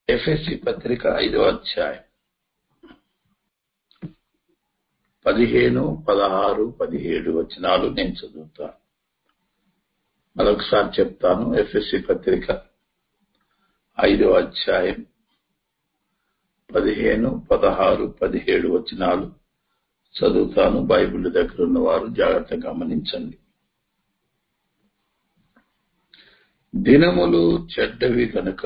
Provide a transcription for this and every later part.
FSC పత్రిక ఐదో అధ్యాయం పదిహేను పదహారు పదిహేడు వచనాలు నేను చదువుతాను మరొకసారి చెప్తాను ఎఫ్ఎస్సి పత్రిక ఐదో అధ్యాయం పదిహేను పదహారు పదిహేడు వచనాలు చదువుతాను బైబిల్ దగ్గర ఉన్న వారు జాగ్రత్తగా గమనించండి దినములు చెడ్డవి గనుక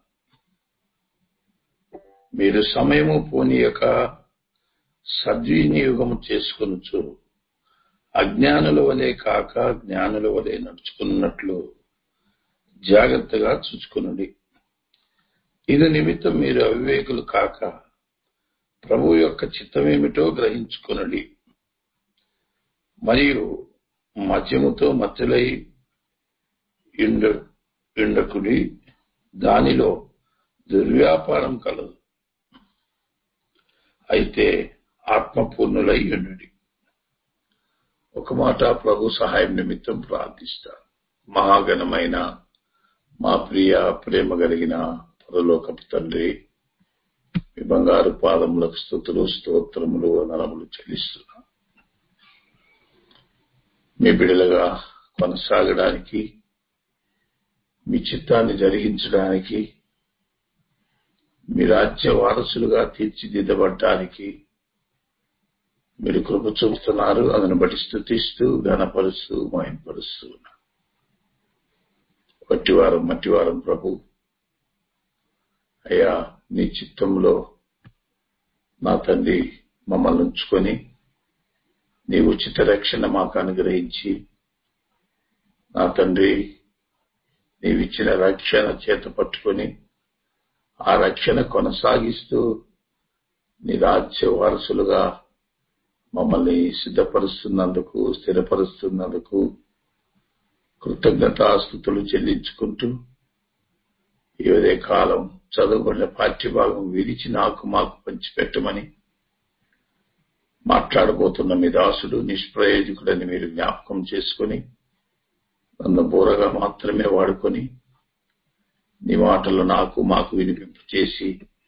మీరు సమయము పోనీయక సద్వినియోగము చేసుకొనుచు అజ్ఞానుల వలె కాక జ్ఞానుల వలె నడుచుకున్నట్లు జాగ్రత్తగా చూసుకునండి ఇది నిమిత్తం మీరు అవివేకులు కాక ప్రభు యొక్క చిత్తమేమిటో గ్రహించుకునండి మరియు మద్యముతో మత్తులై ఇండ ఇండకుడి దానిలో దుర్వ్యాపారం కలదు అయితే ఆత్మపూర్ణులై ఉండు ఒక మాట ప్రభు సహాయం నిమిత్తం ప్రార్థిస్తాను మహాగణమైన మా ప్రియ ప్రేమ కలిగిన పరలోకపు తండ్రి మీ బంగారు పాదములకు స్థుతులు స్తోత్రములు నరములు చెల్లిస్తున్నా మీ బిడలుగా కొనసాగడానికి మీ చిత్తాన్ని జరిగించడానికి మీ రాజ్య వారసులుగా తీర్చిదిద్దబడ్డానికి మీరు కృప చూపుతున్నారు అదను బట్టి స్థుతిస్తూ ఘనపరుస్తూ మహింపరుస్తూ వట్టివారం మట్టివారం ప్రభు అయ్యా నీ చిత్తంలో నా తండ్రి మమ్మల్ని ఉంచుకొని నీ ఉచిత రక్షణ మాకు అనుగ్రహించి నా తండ్రి నీవిచ్చిన రక్షణ చేత పట్టుకొని ఆ రక్షణ కొనసాగిస్తూ నీ రాజ్య వారసులుగా మమ్మల్ని సిద్ధపరుస్తున్నందుకు స్థిరపరుస్తున్నందుకు కృతజ్ఞతాస్థుతులు చెల్లించుకుంటూ ఈ ఉదయ కాలం చదువుకున్న పాఠ్యభాగం విరిచి నాకు మాకు పంచిపెట్టమని మాట్లాడబోతున్న మీ దాసుడు నిష్ప్రయోజకుడని మీరు జ్ఞాపకం చేసుకుని నన్ను బోరగా మాత్రమే వాడుకొని నీ మాటలు నాకు మాకు వినిపింపు చేసి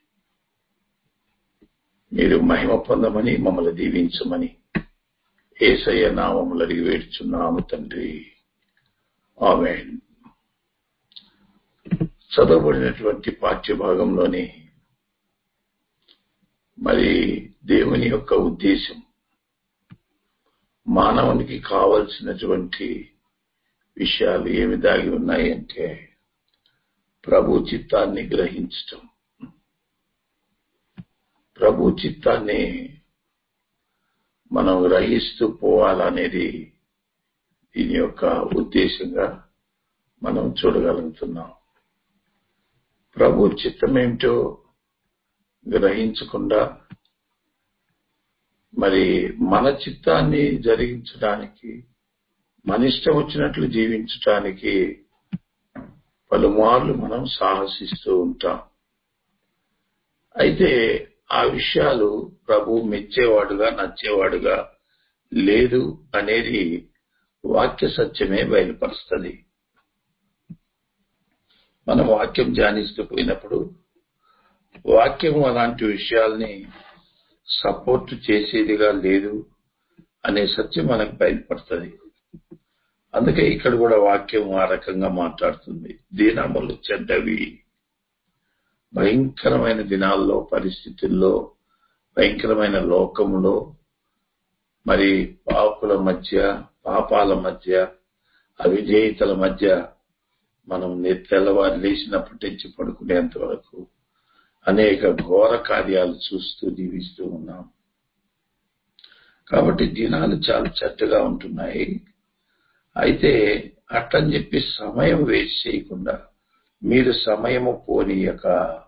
మీరు మహిమ పొందమని మమ్మల్ని దీవించమని ఏసయ్య నామములు అడిగి వేడుచున్నాము తండ్రి ఆమె చదవబడినటువంటి పాఠ్యభాగంలోని మరి దేవుని యొక్క ఉద్దేశం మానవునికి కావలసినటువంటి విషయాలు ఏమి దాగి ఉన్నాయి అంటే ప్రభు చిత్తాన్ని గ్రహించటం ప్రభు చిత్తాన్ని మనం గ్రహిస్తూ పోవాలనేది దీని యొక్క ఉద్దేశంగా మనం చూడగలుగుతున్నాం ప్రభు చిత్తం ఏమిటో గ్రహించకుండా మరి మన చిత్తాన్ని జరిగించడానికి మన ఇష్టం వచ్చినట్లు జీవించటానికి పలుమార్లు మనం సాహసిస్తూ ఉంటాం అయితే ఆ విషయాలు ప్రభు మెచ్చేవాడుగా నచ్చేవాడుగా లేదు అనేది వాక్య సత్యమే బయలుపరుస్తుంది మనం వాక్యం ధ్యానిస్తూ పోయినప్పుడు వాక్యము అలాంటి విషయాల్ని సపోర్ట్ చేసేదిగా లేదు అనే సత్యం మనకు బయలుపడుతుంది అందుకే ఇక్కడ కూడా వాక్యం ఆ రకంగా మాట్లాడుతుంది దినములు చెడ్డవి భయంకరమైన దినాల్లో పరిస్థితుల్లో భయంకరమైన లోకములో మరి పాపుల మధ్య పాపాల మధ్య అవిధేయతల మధ్య మనం తెల్లవారు లేచినప్పటి నుంచి పడుకునేంత వరకు అనేక ఘోర కార్యాలు చూస్తూ జీవిస్తూ ఉన్నాం కాబట్టి దినాలు చాలా చెడ్డగా ఉంటున్నాయి అయితే అట్లని చెప్పి సమయం వేస్ట్ చేయకుండా మీరు సమయము పోనీయక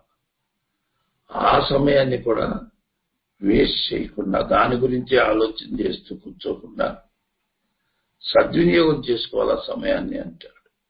ఆ సమయాన్ని కూడా వేస్ట్ చేయకుండా దాని గురించి ఆలోచన చేస్తూ కూర్చోకుండా సద్వినియోగం చేసుకోవాలి ఆ సమయాన్ని అంటాడు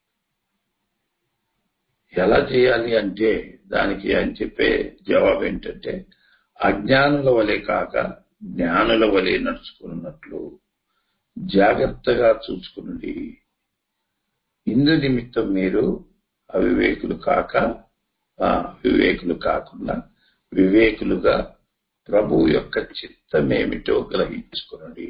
ఎలా చేయాలి అంటే దానికి ఆయన చెప్పే జవాబు ఏంటంటే అజ్ఞానుల వలె కాక జ్ఞానుల వలె నడుచుకున్నట్లు జాగ్రత్తగా చూసుకునండి ఇందు నిమిత్తం మీరు అవివేకులు కాక ఆ, వివేకులు కాకుండా వివేకులుగా ప్రభు యొక్క చిత్తమేమిటో గ్రహించుకునండి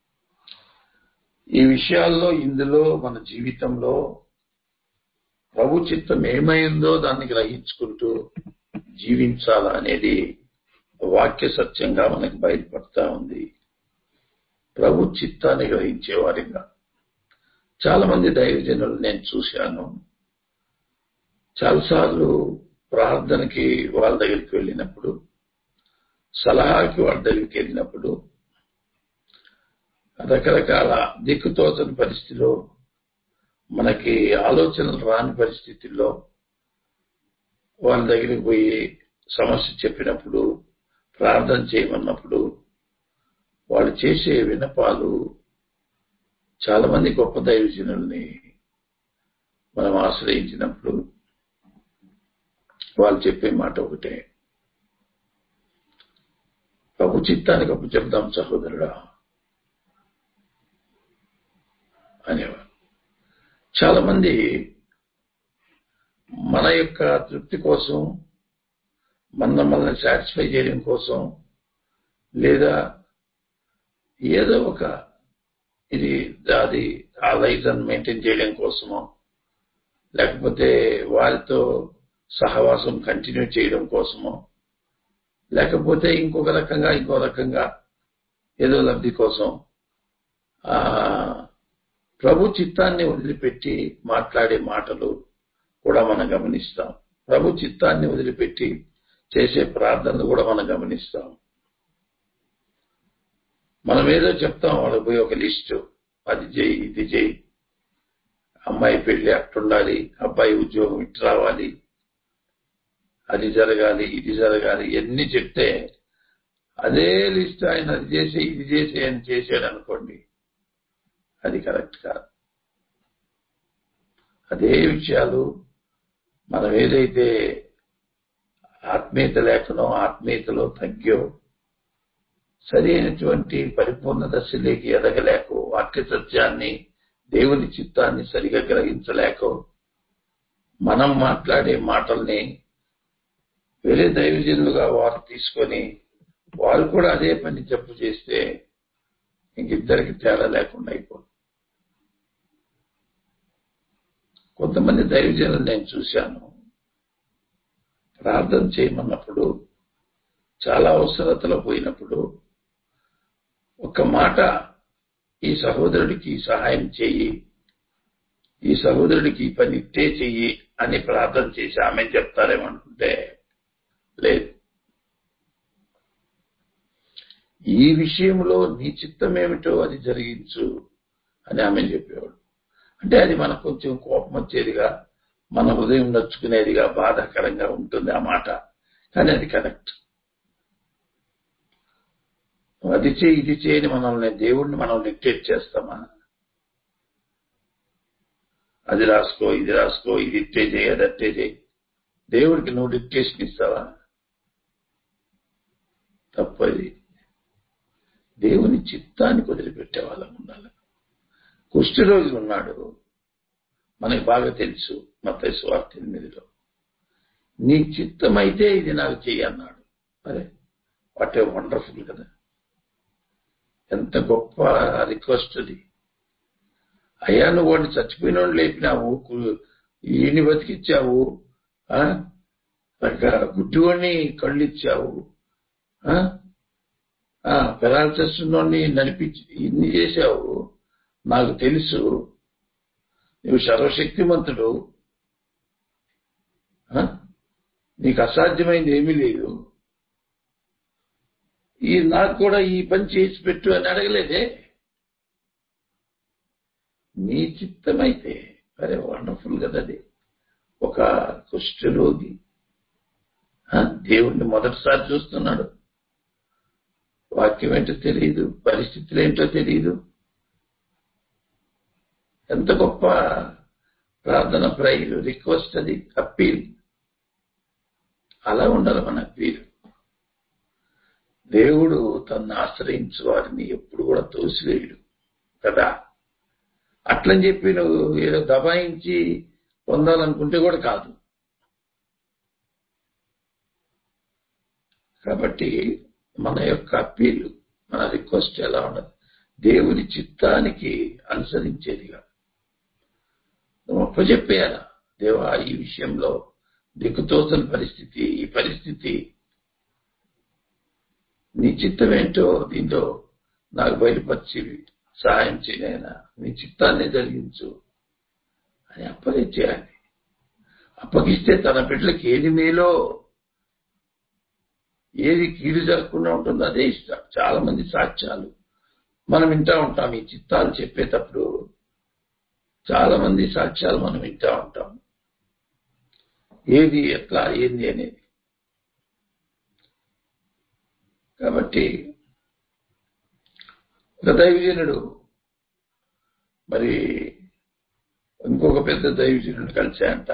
ఈ విషయాల్లో ఇందులో మన జీవితంలో ప్రభు చిత్తం ఏమైందో దాన్ని గ్రహించుకుంటూ జీవించాలా అనేది వాక్య సత్యంగా మనకి బయటపడతా ఉంది ప్రభు చిత్తాన్ని గ్రహించే వారిగా చాలా మంది దైవజనులు నేను చూశాను చాలాసార్లు ప్రార్థనకి వాళ్ళ దగ్గరికి వెళ్ళినప్పుడు సలహాకి వాళ్ళ దగ్గరికి వెళ్ళినప్పుడు రకరకాల దిక్కుతోచని పరిస్థితిలో మనకి ఆలోచనలు రాని పరిస్థితుల్లో వాళ్ళ దగ్గరికి పోయి సమస్య చెప్పినప్పుడు ప్రార్థన చేయమన్నప్పుడు వాళ్ళు చేసే వినపాలు చాలా మంది గొప్ప దైవజనుల్ని మనం ఆశ్రయించినప్పుడు వాళ్ళు చెప్పే మాట ఒకటే ప్రభు చిత్తానికి అప్పు చెప్దాం సహోదరుడా అనేవారు చాలా మంది మన యొక్క తృప్తి కోసం మన మనల్ని సాటిస్ఫై చేయడం కోసం లేదా ఏదో ఒక ఇది అది ఆ లైఫ్ మెయింటైన్ చేయడం కోసమో లేకపోతే వారితో సహవాసం కంటిన్యూ చేయడం కోసమో లేకపోతే ఇంకొక రకంగా ఇంకో రకంగా ఏదో లబ్ధి కోసం ఆ ప్రభు చిత్తాన్ని వదిలిపెట్టి మాట్లాడే మాటలు కూడా మనం గమనిస్తాం ప్రభు చిత్తాన్ని వదిలిపెట్టి చేసే ప్రార్థనలు కూడా మనం గమనిస్తాం మనం ఏదో చెప్తాం వాళ్ళకి పోయి ఒక లిస్టు అది చేయి ఇది చేయి అమ్మాయి పెళ్లి అట్టుండాలి అబ్బాయి ఉద్యోగం ఇటు రావాలి అది జరగాలి ఇది జరగాలి ఎన్ని చెప్తే అదే లిస్ట్ ఆయన అది చేసి ఇది చేసి ఆయన చేశాడు అనుకోండి అది కరెక్ట్ కాదు అదే విషయాలు మనం ఏదైతే ఆత్మీయత లేకనో ఆత్మీయతలో తగ్గో సరైనటువంటి పరిపూర్ణ దశలోకి ఎదగలేకో వాక్య సత్యాన్ని దేవుని చిత్తాన్ని సరిగా గ్రహించలేకో మనం మాట్లాడే మాటల్ని వేరే దైవజనులుగా వారు తీసుకొని వారు కూడా అదే పని చెప్పు చేస్తే ఇంకిద్దరికి తేడా లేకుండా అయిపోతుంది కొంతమంది దైవజనులు నేను చూశాను ప్రార్థన చేయమన్నప్పుడు చాలా అవసరతలో పోయినప్పుడు ఒక మాట ఈ సహోదరుడికి సహాయం చెయ్యి ఈ సహోదరుడికి ఈ పని ఇట్టే చెయ్యి అని ప్రార్థన చేసి ఆమె చెప్తారేమనుకుంటే లేదు ఈ విషయంలో నీ చిత్తం ఏమిటో అది జరిగించు అని ఆమె చెప్పేవాడు అంటే అది మనకు కొంచెం కోపం వచ్చేదిగా మన హృదయం నచ్చుకునేదిగా బాధాకరంగా ఉంటుంది ఆ మాట కానీ అది కరెక్ట్ అది చేయి ఇది చేయని మనల్ని దేవుడిని మనం డిక్టేట్ చేస్తామా అది రాసుకో ఇది రాసుకో ఇది ఇట్టే చేయి అది అట్టే చేయి దేవుడికి నువ్వు డిక్టేషన్ ఇస్తావా తప్పది దేవుని చిత్తానికి వదిలిపెట్టే వాళ్ళం ఉండాలి కుష్ఠరోగి ఉన్నాడు మనకి బాగా తెలుసు మత స్వార్థ ఎనిమిదిలో నీ చిత్తమైతే ఇది నాకు చెయ్యి అన్నాడు అరే వాట్ ఏ వండర్ఫుల్ కదా ఎంత గొప్ప రిక్వెస్ట్ అది అయ్యా నువ్వు వాడిని చచ్చిపోయిన లేపినావు ఈయన్ని బతికిచ్చావు గుడ్డివాడిని కళ్ళు ఇచ్చావు పెరాల్సెస్ ఉన్నోడిని నడిపించి ఇన్ని చేశావు నాకు తెలుసు నువ్వు సర్వశక్తిమంతుడు నీకు అసాధ్యమైంది ఏమీ లేదు ఈ నాకు కూడా ఈ పని చేసి పెట్టు అని అడగలేదే నీ చిత్తమైతే అరే వండర్ఫుల్ కదా అది ఒక కుష్ఠరోగి దేవుణ్ణి మొదటిసారి చూస్తున్నాడు వాక్యం ఏంటో తెలియదు పరిస్థితులు ఏంటో తెలియదు ఎంత గొప్ప ప్రార్థన ప్రైలు రిక్వెస్ట్ అది అప్పీల్ అలా ఉండాలి మన అప్పీల్ దేవుడు తను ఆశ్రయించు వారిని ఎప్పుడు కూడా తోసివేయడు కదా అట్లని చెప్పి నువ్వు ఏదో దబాయించి పొందాలనుకుంటే కూడా కాదు కాబట్టి మన యొక్క అప్పీల్ మన రిక్వెస్ట్ ఎలా ఉండదు దేవుని చిత్తానికి అనుసరించేదిగా నువ్వు అప్పచెప్పేయాలా దేవా ఈ విషయంలో దిక్కుతోచని పరిస్థితి ఈ పరిస్థితి నీ చిత్తం ఏంటో దీంట్లో నాకు బయలుపరిచి సహాయం చేయనైనా నీ చిత్తాన్ని జరిగించు అని అప్పగించేయాలి అప్పగిస్తే తన బిడ్డలకి ఏది మేలో ఏది కీడు జరగకుండా ఉంటుందో అదే ఇష్టం చాలా మంది సాక్ష్యాలు మనం వింటా ఉంటాం ఈ చిత్తాలు చెప్పేటప్పుడు చాలా మంది సాక్ష్యాలు మనం వింటా ఉంటాం ఏది ఎట్లా ఏంది అనేది కాబట్టి ఒక దైవజనుడు మరి ఇంకొక పెద్ద దైవజనుడు కలిశాయంట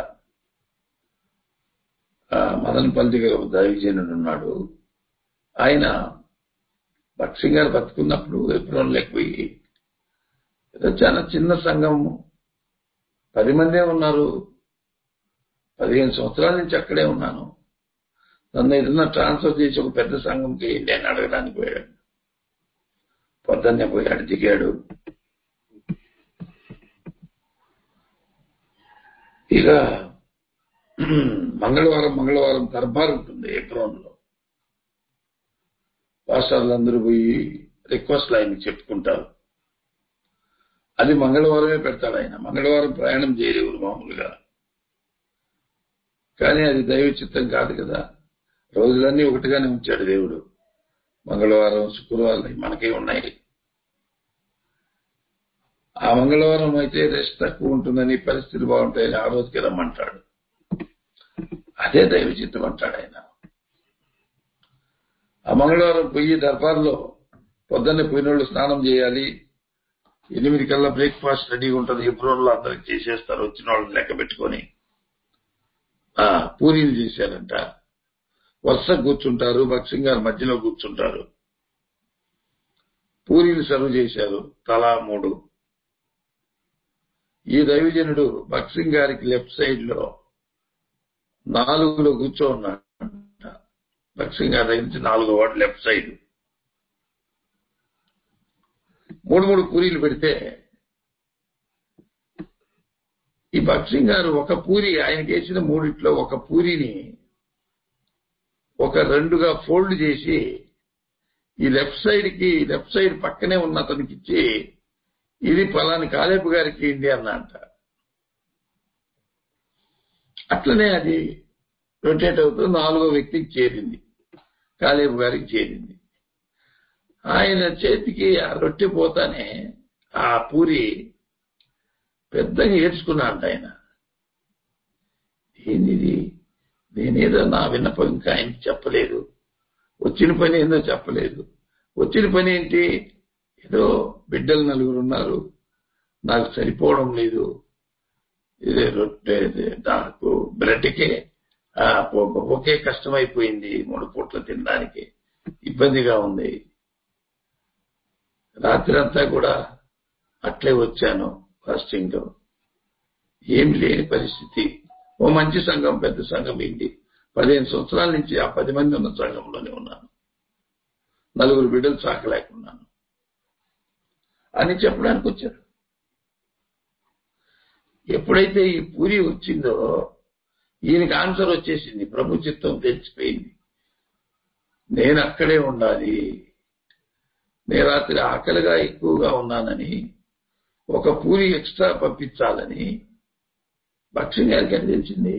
ఆ, మదనపల్లి దగ్గర ఒక దైవజనుడు ఉన్నాడు ఆయన భక్సింగ్ గారు బతుకున్నప్పుడు ఎప్రోన్లోకి పోయి ఏదో చాలా చిన్న సంఘం పది మందే ఉన్నారు పదిహేను సంవత్సరాల నుంచి అక్కడే ఉన్నాను నన్ను ఏదన్నా ట్రాన్స్ఫర్ చేసి ఒక పెద్ద సంఘంకి నేను అడగడానికి పోయాడు పొద్దున్నే పోయాడు దిగాడు ఇక మంగళవారం మంగళవారం దర్బార్ ఉంటుంది ఏప్రోన్ లో పాస్టర్లందరూ పోయి రిక్వెస్ట్లు ఆయనకి చెప్పుకుంటారు అది మంగళవారమే పెడతాడు ఆయన మంగళవారం ప్రయాణం చేయలేవు మామూలుగా కానీ అది దైవ చిత్తం కాదు కదా రోజులన్నీ ఒకటిగానే ఉంచాడు దేవుడు మంగళవారం శుక్రవారం మనకే ఉన్నాయి ఆ మంగళవారం అయితే రెస్ట్ తక్కువ ఉంటుందని పరిస్థితులు బాగుంటాయని ఆ రోజుకి రమ్మంటాడు అదే దైవ చిత్తం అంటాడు ఆయన ఆ మంగళవారం పోయి దర్బార్లో పొద్దున్నే పోయినోళ్ళు స్నానం చేయాలి ఎనిమిది కల్లా బ్రేక్ఫాస్ట్ రెడీగా ఉంటుంది ఎబ్రోన్లో అందరికి చేసేస్తారు వచ్చిన వాళ్ళని లెక్క పెట్టుకొని ఆ పూరీలు చేశారంట వరుస కూర్చుంటారు భక్సింగ్ గారు మధ్యలో కూర్చుంటారు పూరీలు సర్వ్ చేశారు తలా మూడు ఈ దైవజనుడు భక్సింగ్ గారికి లెఫ్ట్ సైడ్ లో నాలుగులో కూర్చో ఉన్నాడు భక్సింగ్ గారి దగ్గర నుంచి నాలుగో వాడు లెఫ్ట్ సైడ్ మూడు మూడు పూరీలు పెడితే ఈ భక్సింగ్ గారు ఒక పూరి ఆయనకి వేసిన మూడిట్లో ఒక పూరిని ఒక రెండుగా ఫోల్డ్ చేసి ఈ లెఫ్ట్ సైడ్ కి లెఫ్ట్ సైడ్ పక్కనే ఉన్న అతనికి ఇచ్చి ఇది పలాని కాలేపు గారికి ఇండి అన్నంట అట్లనే అది రొటేట్ అవుతూ నాలుగో వ్యక్తికి చేరింది కాలేపు గారికి చేరింది ఆయన చేతికి ఆ రొట్టె పోతానే ఆ పూరి పెద్దగా ఏడ్చుకున్నాడు ఆయన ఏంది నేనేదో నా విన్నపం ఇంకా ఆయనకి చెప్పలేదు వచ్చిన పని ఏందో చెప్పలేదు వచ్చిన పని ఏంటి ఏదో బిడ్డలు నలుగురు ఉన్నారు నాకు సరిపోవడం లేదు ఇది రొట్టె ఇది నాకు బ్రెడ్కే ఆ, ఒ- ఒకే కష్టమైపోయింది మూడు పూట్ల తినడానికి ఇబ్బందిగా ఉంది రాత్రి అంతా కూడా అట్లే వచ్చాను ఫాస్టింగ్ లో ఏం లేని పరిస్థితి ఓ మంచి సంఘం పెద్ద సంఘం ఏంటి పదిహేను సంవత్సరాల నుంచి ఆ పది మంది ఉన్న సంఘంలోనే ఉన్నాను నలుగురు బిడ్డలు సాకలేకున్నాను అని చెప్పడానికి వచ్చారు ఎప్పుడైతే ఈ పూరి వచ్చిందో ఈయనకి ఆన్సర్ వచ్చేసింది ప్రభు చిత్తం తెలిసిపోయింది నేను అక్కడే ఉండాలి నేను రాత్రి ఆకలిగా ఎక్కువగా ఉన్నానని ఒక పూరి ఎక్స్ట్రా పంపించాలని భక్ష్యం గారికి ఎట్లా తెలిసింది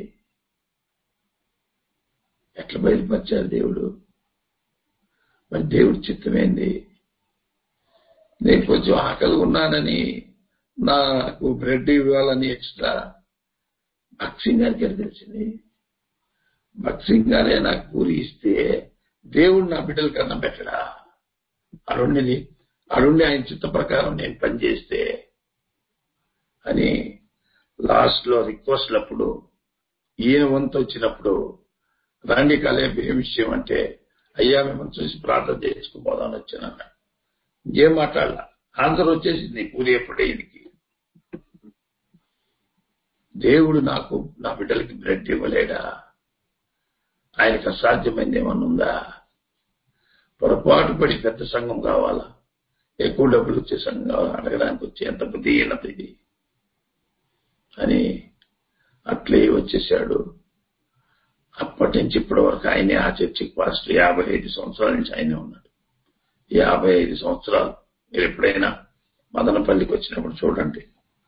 ఎట్లా బయలుపరిచారు దేవుడు మరి దేవుడి చిత్తమేంది నేను కొంచెం ఆకలి ఉన్నానని నాకు బ్రెడ్ ఇవ్వాలని ఎక్స్ట్రా భక్సింగ్ గారికి ఎట్లా తెలిసింది భక్సింగ్ గారే నాకు పూరి ఇస్తే దేవుడు నా బిడ్డలకి అన్నం పెట్టడా అరుణ్ణిని అరుణ్ణి ఆయన చిత్త ప్రకారం నేను పనిచేస్తే అని లాస్ట్ లో రిక్వెస్ట్లప్పుడు ఈయన వంతు వచ్చినప్పుడు రండి కలేపు ఏ విషయం అంటే అయ్యా మిమ్మల్ని చూసి ప్రార్థన చేసుకుపోదామని వచ్చానన్న ఇంకేం మాట్లాడాల ఆన్సర్ వచ్చేసింది పూరి ఎప్పుడే ఈయనకి దేవుడు నాకు నా బిడ్డలకి బ్రెడ్ ఇవ్వలేడా ఆయనకు అసాధ్యమైంది ఏమన్నా ఉందా పొరపాటు పడి పెద్ద సంఘం కావాలా ఎక్కువ డబ్బులు వచ్చే సంఘం కావాలా అడగడానికి వచ్చి ఎంత బుద్ధిహీనత ఇది అని అట్లే వచ్చేసాడు అప్పటి నుంచి ఇప్పటి వరకు ఆయనే ఆ చర్చికి పాస్టర్ యాభై ఐదు సంవత్సరాల నుంచి ఆయనే ఉన్నాడు యాభై ఐదు సంవత్సరాలు మీరు ఎప్పుడైనా మదనపల్లికి వచ్చినప్పుడు చూడండి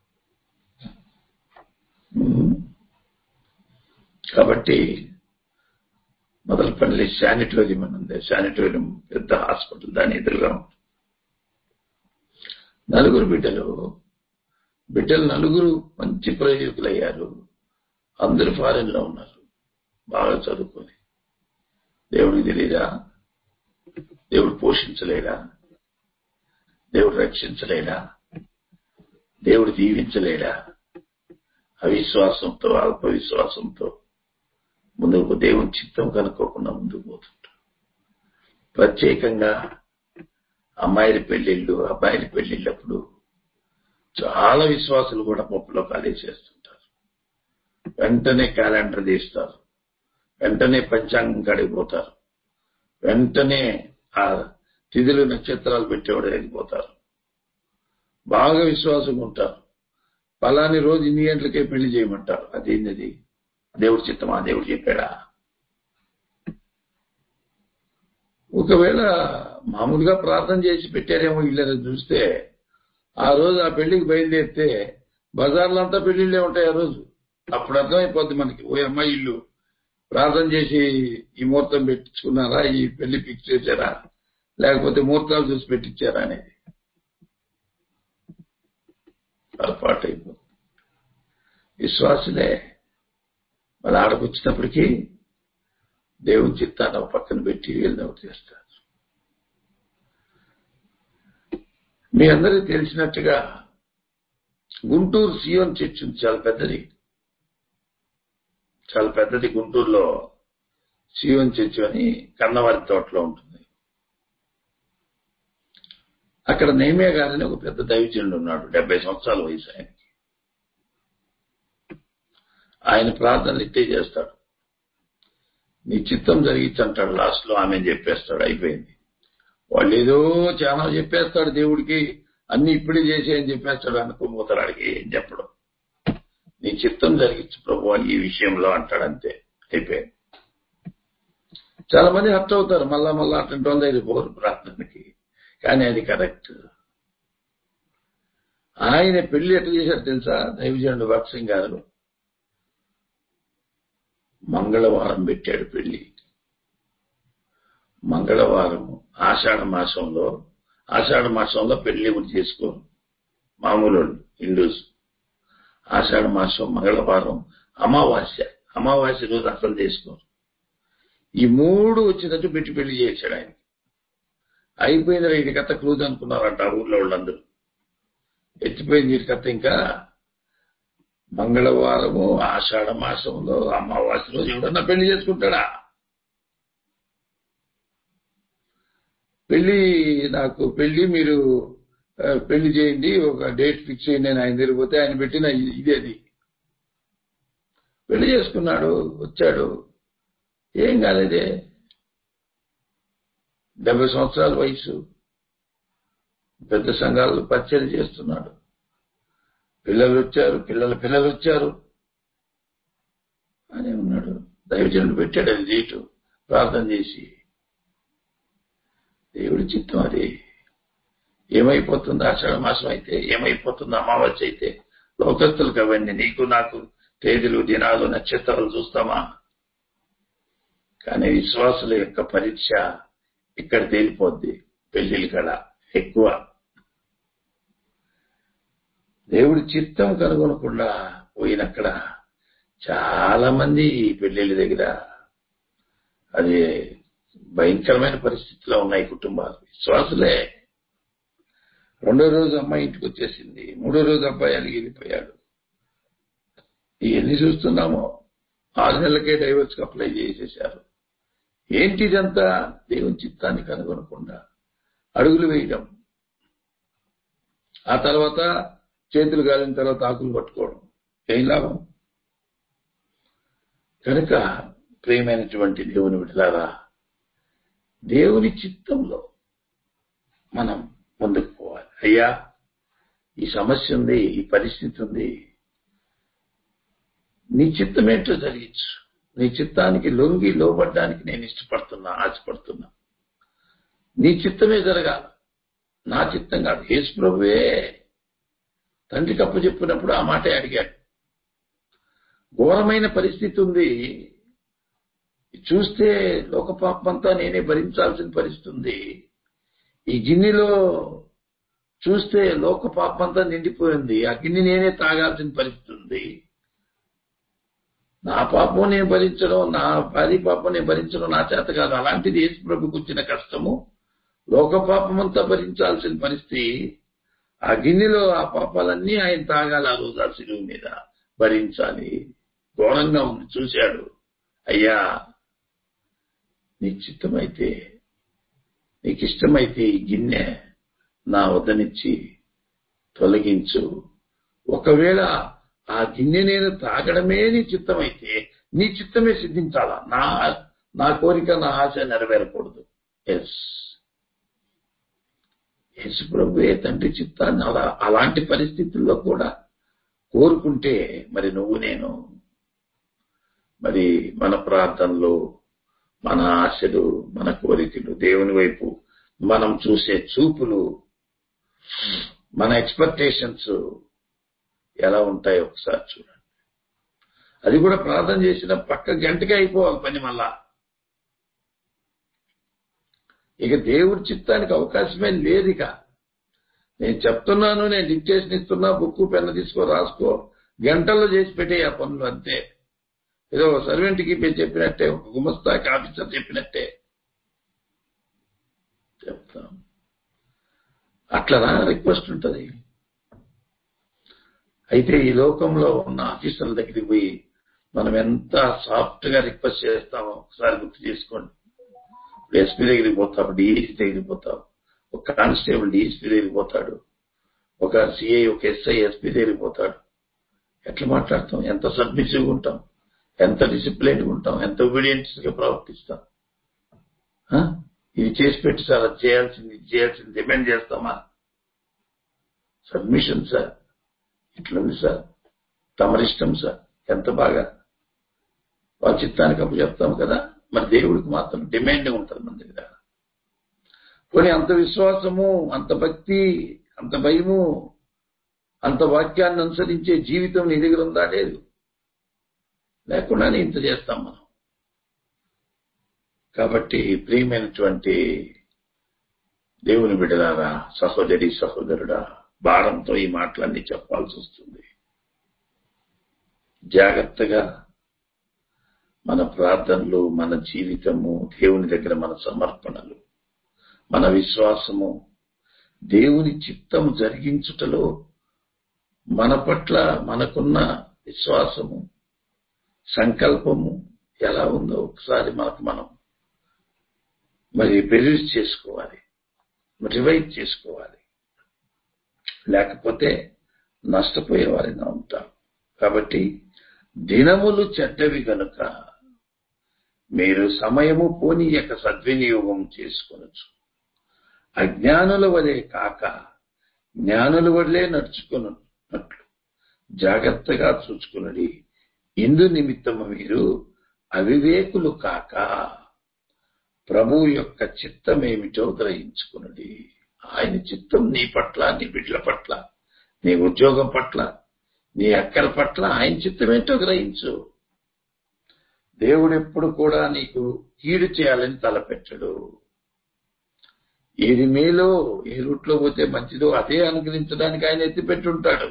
ఉమ్. కాబట్టి మొదలపల్లి శానిటోరియం అని ఉంది శానిటోరియం పెద్ద హాస్పిటల్ దాని ఎదురుగా ఉంది నలుగురు బిడ్డలు బిడ్డలు నలుగురు మంచి ప్రయోజకులయ్యారు అందరూ ఫారెన్ లో ఉన్నారు బాగా చదువుకొని దేవుడికి తెలియదా దేవుడు పోషించలేడా దేవుడు రక్షించలేడా దేవుడు దీవించలేడా అవిశ్వాసంతో అల్ప విశ్వాసంతో ముందుకు దేవుని చిత్తం కనుక్కోకుండా ముందుకు పోతుంటారు ప్రత్యేకంగా అమ్మాయిల పెళ్లిళ్ళు అబ్బాయిల పెళ్లిళ్ళప్పుడు చాలా విశ్వాసులు కూడా పప్పులో కాలేసేస్తుంటారు వెంటనే క్యాలెండర్ తీస్తారు వెంటనే పంచాంగం కడిగిపోతారు వెంటనే ఆ తిథులు నక్షత్రాలు పెట్టేవాడు వెళ్ళిపోతారు బాగా విశ్వాసంగా ఉంటారు పలాని రోజు ఇన్ని గంటలకే పెళ్లి చేయమంటారు అదేంది దేవుడి చిత్తమా దేవుడు చెప్పాడా ఒకవేళ మామూలుగా ప్రార్థన చేసి పెట్టారేమో ఇల్లని చూస్తే ఆ రోజు ఆ పెళ్లికి బయలుదేరితే బజార్లో అంతా పెళ్లిళ్ళే ఉంటాయి ఆ రోజు అప్పుడు అర్థమైపోద్ది మనకి ఓ అమ్మాయి ఇల్లు ప్రార్థన చేసి ఈ ముహూర్తం పెట్టించుకున్నారా ఈ పెళ్లి ఫిక్స్ చేశారా లేకపోతే ముహూర్తాలు చూసి పెట్టించారా అనేది పొరపాటు అయిపోతుంది విశ్వాసులే వాళ్ళ ఆడకొచ్చినప్పటికీ దేవుని చిత్తాన్ని ఒక పక్కన పెట్టి వీళ్ళని ఒకటి చేస్తారు మీ అందరికీ తెలిసినట్టుగా గుంటూరు సియోన్ చర్చ్ ఉంది చాలా పెద్దది చాలా పెద్దది గుంటూరులో సియోన్ చర్చ్ అని కన్నవారి తోటలో ఉంటుంది అక్కడ నేమే గారని ఒక పెద్ద దైవజనుడు ఉన్నాడు డెబ్బై సంవత్సరాల వయసు ఆయనకి ఆయన ప్రార్థనలు ఇట్టే చేస్తాడు నీ చిత్తం జరిగించంటాడు లాస్ట్ లో ఆమె చెప్పేస్తాడు అయిపోయింది వాళ్ళు ఏదో చాలా చెప్పేస్తాడు దేవుడికి అన్ని ఇప్పుడే చేసేయని చెప్పేస్తాడు అనుకోబోతాడు ఆడికి ఏం చెప్పడం నీ చిత్తం జరిగించు ప్రభు ఈ విషయంలో అంటాడు అంతే అయిపోయింది చాలా మంది హర్ట్ అవుతారు మళ్ళా మళ్ళా అటువంటి వాళ్ళ దగ్గర పోరు ప్రార్థనకి కానీ అది కరెక్ట్ ఆయన పెళ్లి ఎట్లా చేశారు తెలుసా దైవజనుడు భగత్ సింగ్ గారు మంగళవారం పెట్టాడు పెళ్లి మంగళవారం ఆషాఢ మాసంలో ఆషాఢ మాసంలో పెళ్లి ఇప్పుడు చేసుకోరు మామూలు హిందూస్ ఆషాఢ మాసం మంగళవారం అమావాస్య అమావాస్య రోజు అసలు చేసుకోరు ఈ మూడు వచ్చినట్టు పెట్టి పెళ్లి చేశాడు ఆయన అయిపోయింది ఇది కథ క్లూజ్ అనుకున్నారంట ఆ ఊర్లో వాళ్ళందరూ ఎత్తిపోయింది ఇది కథ ఇంకా మంగళవారము ఆషాఢ మాసంలో అమావాస్య రోజు ఎవడన్నా పెళ్లి చేసుకుంటాడా పెళ్లి నాకు పెళ్లి మీరు ఆ, పెళ్లి చేయండి ఒక డేట్ ఫిక్స్ చేయండి నేను ఆయన దగ్గర పోతే ఆయన పెట్టిన ఇ- ఇదేది పెళ్లి చేసుకున్నాడు వచ్చాడు ఏం కాలేదే డెబ్బై సంవత్సరాల వయసు పెద్ద సంఘాలలో పరిచయం చేస్తున్నాడు పిల్లలు వచ్చారు పిల్లల పిల్లలు వచ్చారు అని ఉన్నాడు దైవజనుడు పెట్టాడు అది డేటు ప్రార్థన చేసి దేవుడి చిత్తం అది ఏమైపోతుంది ఆషాఢ మాసం అయితే ఏమైపోతుంది అమావాస్య అయితే లోకస్తులకు అవన్నీ నీకు నాకు తేదీలు దినాలు నక్షత్రాలు చూస్తామా కానీ విశ్వాసుల యొక్క పరీక్ష ఇక్కడ తేలిపోద్ది పెళ్లిళ్ళ కడ ఎక్కువ దేవుడి చిత్తం కనుగొనకుండా పోయినక్కడ చాలా మంది ఈ పెళ్లిళ్ళ దగ్గర అది భయంకరమైన పరిస్థితిలో ఉన్నాయి కుటుంబాలు విశ్వాసులే రెండో రోజు అమ్మాయి ఇంటికి వచ్చేసింది మూడో రోజు అబ్బాయి అలిగి వెళ్ళిపోయాడు ఇవన్నీ చూస్తున్నాము ఆరు నెలలకే డైవర్స్ అప్లై చేసేశారు ఏంటి ఇదంతా దేవుని చిత్తాన్ని కనుగొనకుండా అడుగులు వేయడం ఆ తర్వాత చేతులు గాలిన తర్వాత ఆకులు పట్టుకోవడం ఏం లాభం కనుక ప్రియమైనటువంటి దేవుని విడలారా దేవుని చిత్తంలో మనం ముందుకు పోవాలి అయ్యా ఈ సమస్య ఉంది ఈ పరిస్థితి ఉంది నీ చిత్తం ఏంటో జరిగించు నీ చిత్తానికి లొంగి లోబడ్డానికి నేను ఇష్టపడుతున్నా ఆశపడుతున్నా నీ చిత్తమే జరగాల నా చిత్తం కాదు యేసు ప్రభువే తండ్రికి అప్పచెప్పినప్పుడు ఆ మాటే అడిగాడు ఘోరమైన పరిస్థితి ఉంది చూస్తే లోక పాపమంతా నేనే భరించాల్సిన పరిస్థితి ఉంది ఈ గిన్నెలో చూస్తే లోక పాపమంతా నిండిపోయింది ఆ గిన్నె నేనే తాగాల్సిన పరిస్థితి ఉంది నా పాపం నేను భరించడం నా భార్య పాపం నేను భరించడం నా చేత కాదు అలాంటిది యేసు ప్రభుకు వచ్చిన కష్టము లోక పాపమంతా భరించాల్సిన పరిస్థితి ఆ గిన్నెలో ఆ పాపాలన్నీ ఆయన తాగాలి ఆ రోజు ఆ శిలువు మీద భరించాలి ఘోరంగా ఉంది చూశాడు అయ్యా నీకు చిత్తమైతే నీకు ఇష్టమైతే ఈ గిన్నె నా వద్దనిచ్చి తొలగించు ఒకవేళ ఆ గిన్నె నేను తాగడమే నీ చిత్తమైతే నీ చిత్తమే సిద్ధించాలా నా నా కోరిక నా ఆశ నెరవేరకూడదు ఎస్ యేసు ప్రభువే తండ్రి చిత్తాన్ని అలా అలాంటి పరిస్థితుల్లో కూడా కోరుకుంటే మరి నువ్వు నేను మరి మన ప్రార్థనలు మన ఆశలు మన కోరికలు దేవుని వైపు మనం చూసే చూపులు మన ఎక్స్పెక్టేషన్స్ ఎలా ఉంటాయో ఒకసారి చూడండి అది కూడా ప్రార్థన చేసిన పక్క గంటకే అయిపోవాలి పని మళ్ళా ఇక దేవుడి చిత్తానికి అవకాశమే లేదు ఇక నేను చెప్తున్నాను నేను డిక్టేషన్ ఇస్తున్నా బుక్కు పెన్ను తీసుకో రాసుకో గంటల్లో చేసి పెట్టే ఆ పనులు అంతే ఏదో సర్వెంట్కి చెప్పినట్టే ఒక గుమస్తాకి ఆఫీసర్ చెప్పినట్టే చెప్తాం అట్లనా రిక్వెస్ట్ ఉంటుంది అయితే ఈ లోకంలో ఉన్న ఆఫీసర్ల దగ్గరికి పోయి మనం ఎంత సాఫ్ట్ గా రిక్వెస్ట్ చేస్తామో ఒకసారి గుర్తు చేసుకోండి ఇప్పుడు ఎస్పీ దగ్గరికి పోతావు డిఈసీ దగ్గరికి పోతావు ఒక కానిస్టేబుల్ డిఎస్పీ దగ్గరికి పోతాడు ఒక సిఐ ఒక ఎస్ఐ ఎస్పీ దగ్గరికి పోతాడు ఎట్లా మాట్లాడతాం ఎంత సబ్మిసివ్గా ఉంటాం ఎంత డిసిప్లైన్గా ఉంటాం ఎంత ఒబీడియన్స్ గా ప్రవర్తిస్తాం ఆ? ఇది చేసి పెట్టి సార్ అది చేయాల్సింది ఇది చేయాల్సింది డిమాండ్ చేస్తామా సబ్మిషన్ సార్ ఇట్లుంది సార్ తమరిష్టం సార్ ఎంత బాగా వాళ్ళ చిత్తానికి అప్పు చెప్తాం కదా మరి దేవుడికి మాత్రం డిమాండ్ ఉంటుంది మన దగ్గర పోనీ అంత విశ్వాసము అంత భక్తి అంత భయము అంత వాక్యాన్ని అనుసరించే జీవితం నీ దగ్గర ఉందా లేదు లేకుండానే ఇంత చేస్తాం మనం కాబట్టి ప్రియమైనటువంటి దేవుని బిడ్డలారా సహోదరి సహోదరుడా భారంతో ఈ మాటలన్నీ చెప్పాల్సి వస్తుంది జాగ్రత్తగా మన ప్రార్థనలు మన జీవితము దేవుని దగ్గర మన సమర్పణలు మన విశ్వాసము దేవుని చిత్తం జరిగించుటలో మన పట్ల మనకున్న విశ్వాసము సంకల్పము ఎలా ఉందో ఒకసారి మనకు మనం మరి బెరీజ్ చేసుకోవాలి రివైజ్ చేసుకోవాలి లేకపోతే నష్టపోయే వారిగా ఉంటాం కాబట్టి దినములు చెడ్డవి గనుక మీరు సమయము పోనీయక సద్వినియోగం చేసుకొనొచ్చు అజ్ఞానుల వలె కాక జ్ఞానుల వలె నడుచుకున్నట్లు జాగ్రత్తగా చూచుకున్నది ఇందు నిమిత్తము మీరు అవివేకులు కాక ప్రభు యొక్క చిత్తమేమిటో గ్రహించుకున్నది ఆయన చిత్తం నీ పట్ల నీ బిడ్డల పట్ల నీ ఉద్యోగం పట్ల నీ అక్కల పట్ల ఆయన చిత్తం ఏంటో గ్రహించు దేవుడు ఎప్పుడు కూడా నీకు కీడు చేయాలని తలపెట్టడు ఏది మేలో ఏ రూట్లో పోతే మంచిదో అదే అనుగ్రహించడానికి ఆయన ఎత్తిపెట్టుంటాడు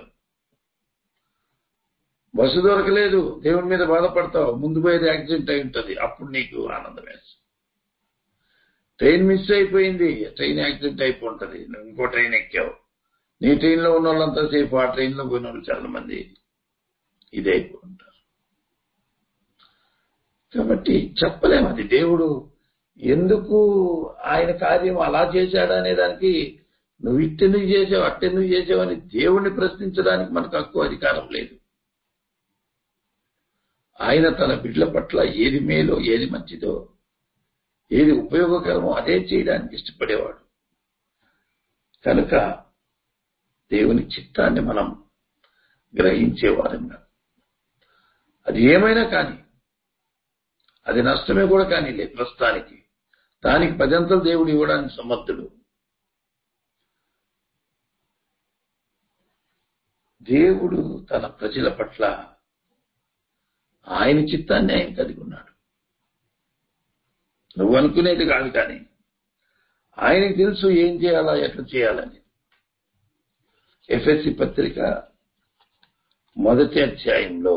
బస్సు దొరకలేదు దేవుని మీద బాధపడతావు ముందు పోయేది యాక్సిడెంట్ అయి ఉంటుంది అప్పుడు నీకు ఆనందం వేస్తుంది ట్రైన్ మిస్ అయిపోయింది ట్రైన్ యాక్సిడెంట్ అయిపోతుంది నువ్వు ఇంకో ట్రైన్ ఎక్కావు నీ ట్రైన్లో ఉన్న వాళ్ళంతా సేఫ్ ఆ ట్రైన్లో పోయిన వాళ్ళు చాలా మంది ఇదే అయిపోతుంటారు కాబట్టి చెప్పలేము అది దేవుడు ఎందుకు ఆయన కార్యం అలా చేశాడు అనే దానికి నువ్వు ఇట్టెందుకు చేసావు అట్టెందుకు చేసావు అని దేవుణ్ణి ప్రశ్నించడానికి మనకు హక్కు అధికారం లేదు ఆయన తన బిడ్డల పట్ల ఏది మేలో ఏది మంచిదో ఏది ఉపయోగకరమో అదే చేయడానికి ఇష్టపడేవాడు కనుక దేవుని చిత్తాన్ని మనం గ్రహించేవారంగా అది ఏమైనా కానీ అది నష్టమే కూడా కానీ లేదు ప్రస్తుతానికి దానికి పదంతలు దేవుడు ఇవ్వడానికి సమర్థుడు దేవుడు తన ప్రజల పట్ల ఆయన చిత్తాన్ని ఆయన కలిగి ఉన్నాడు నువ్వు అనుకునేది కాదు కానీ ఆయనకి తెలుసు ఏం చేయాలా ఎట్లా చేయాలని ఎఫ్ఎస్సి పత్రిక మొదటి అధ్యాయంలో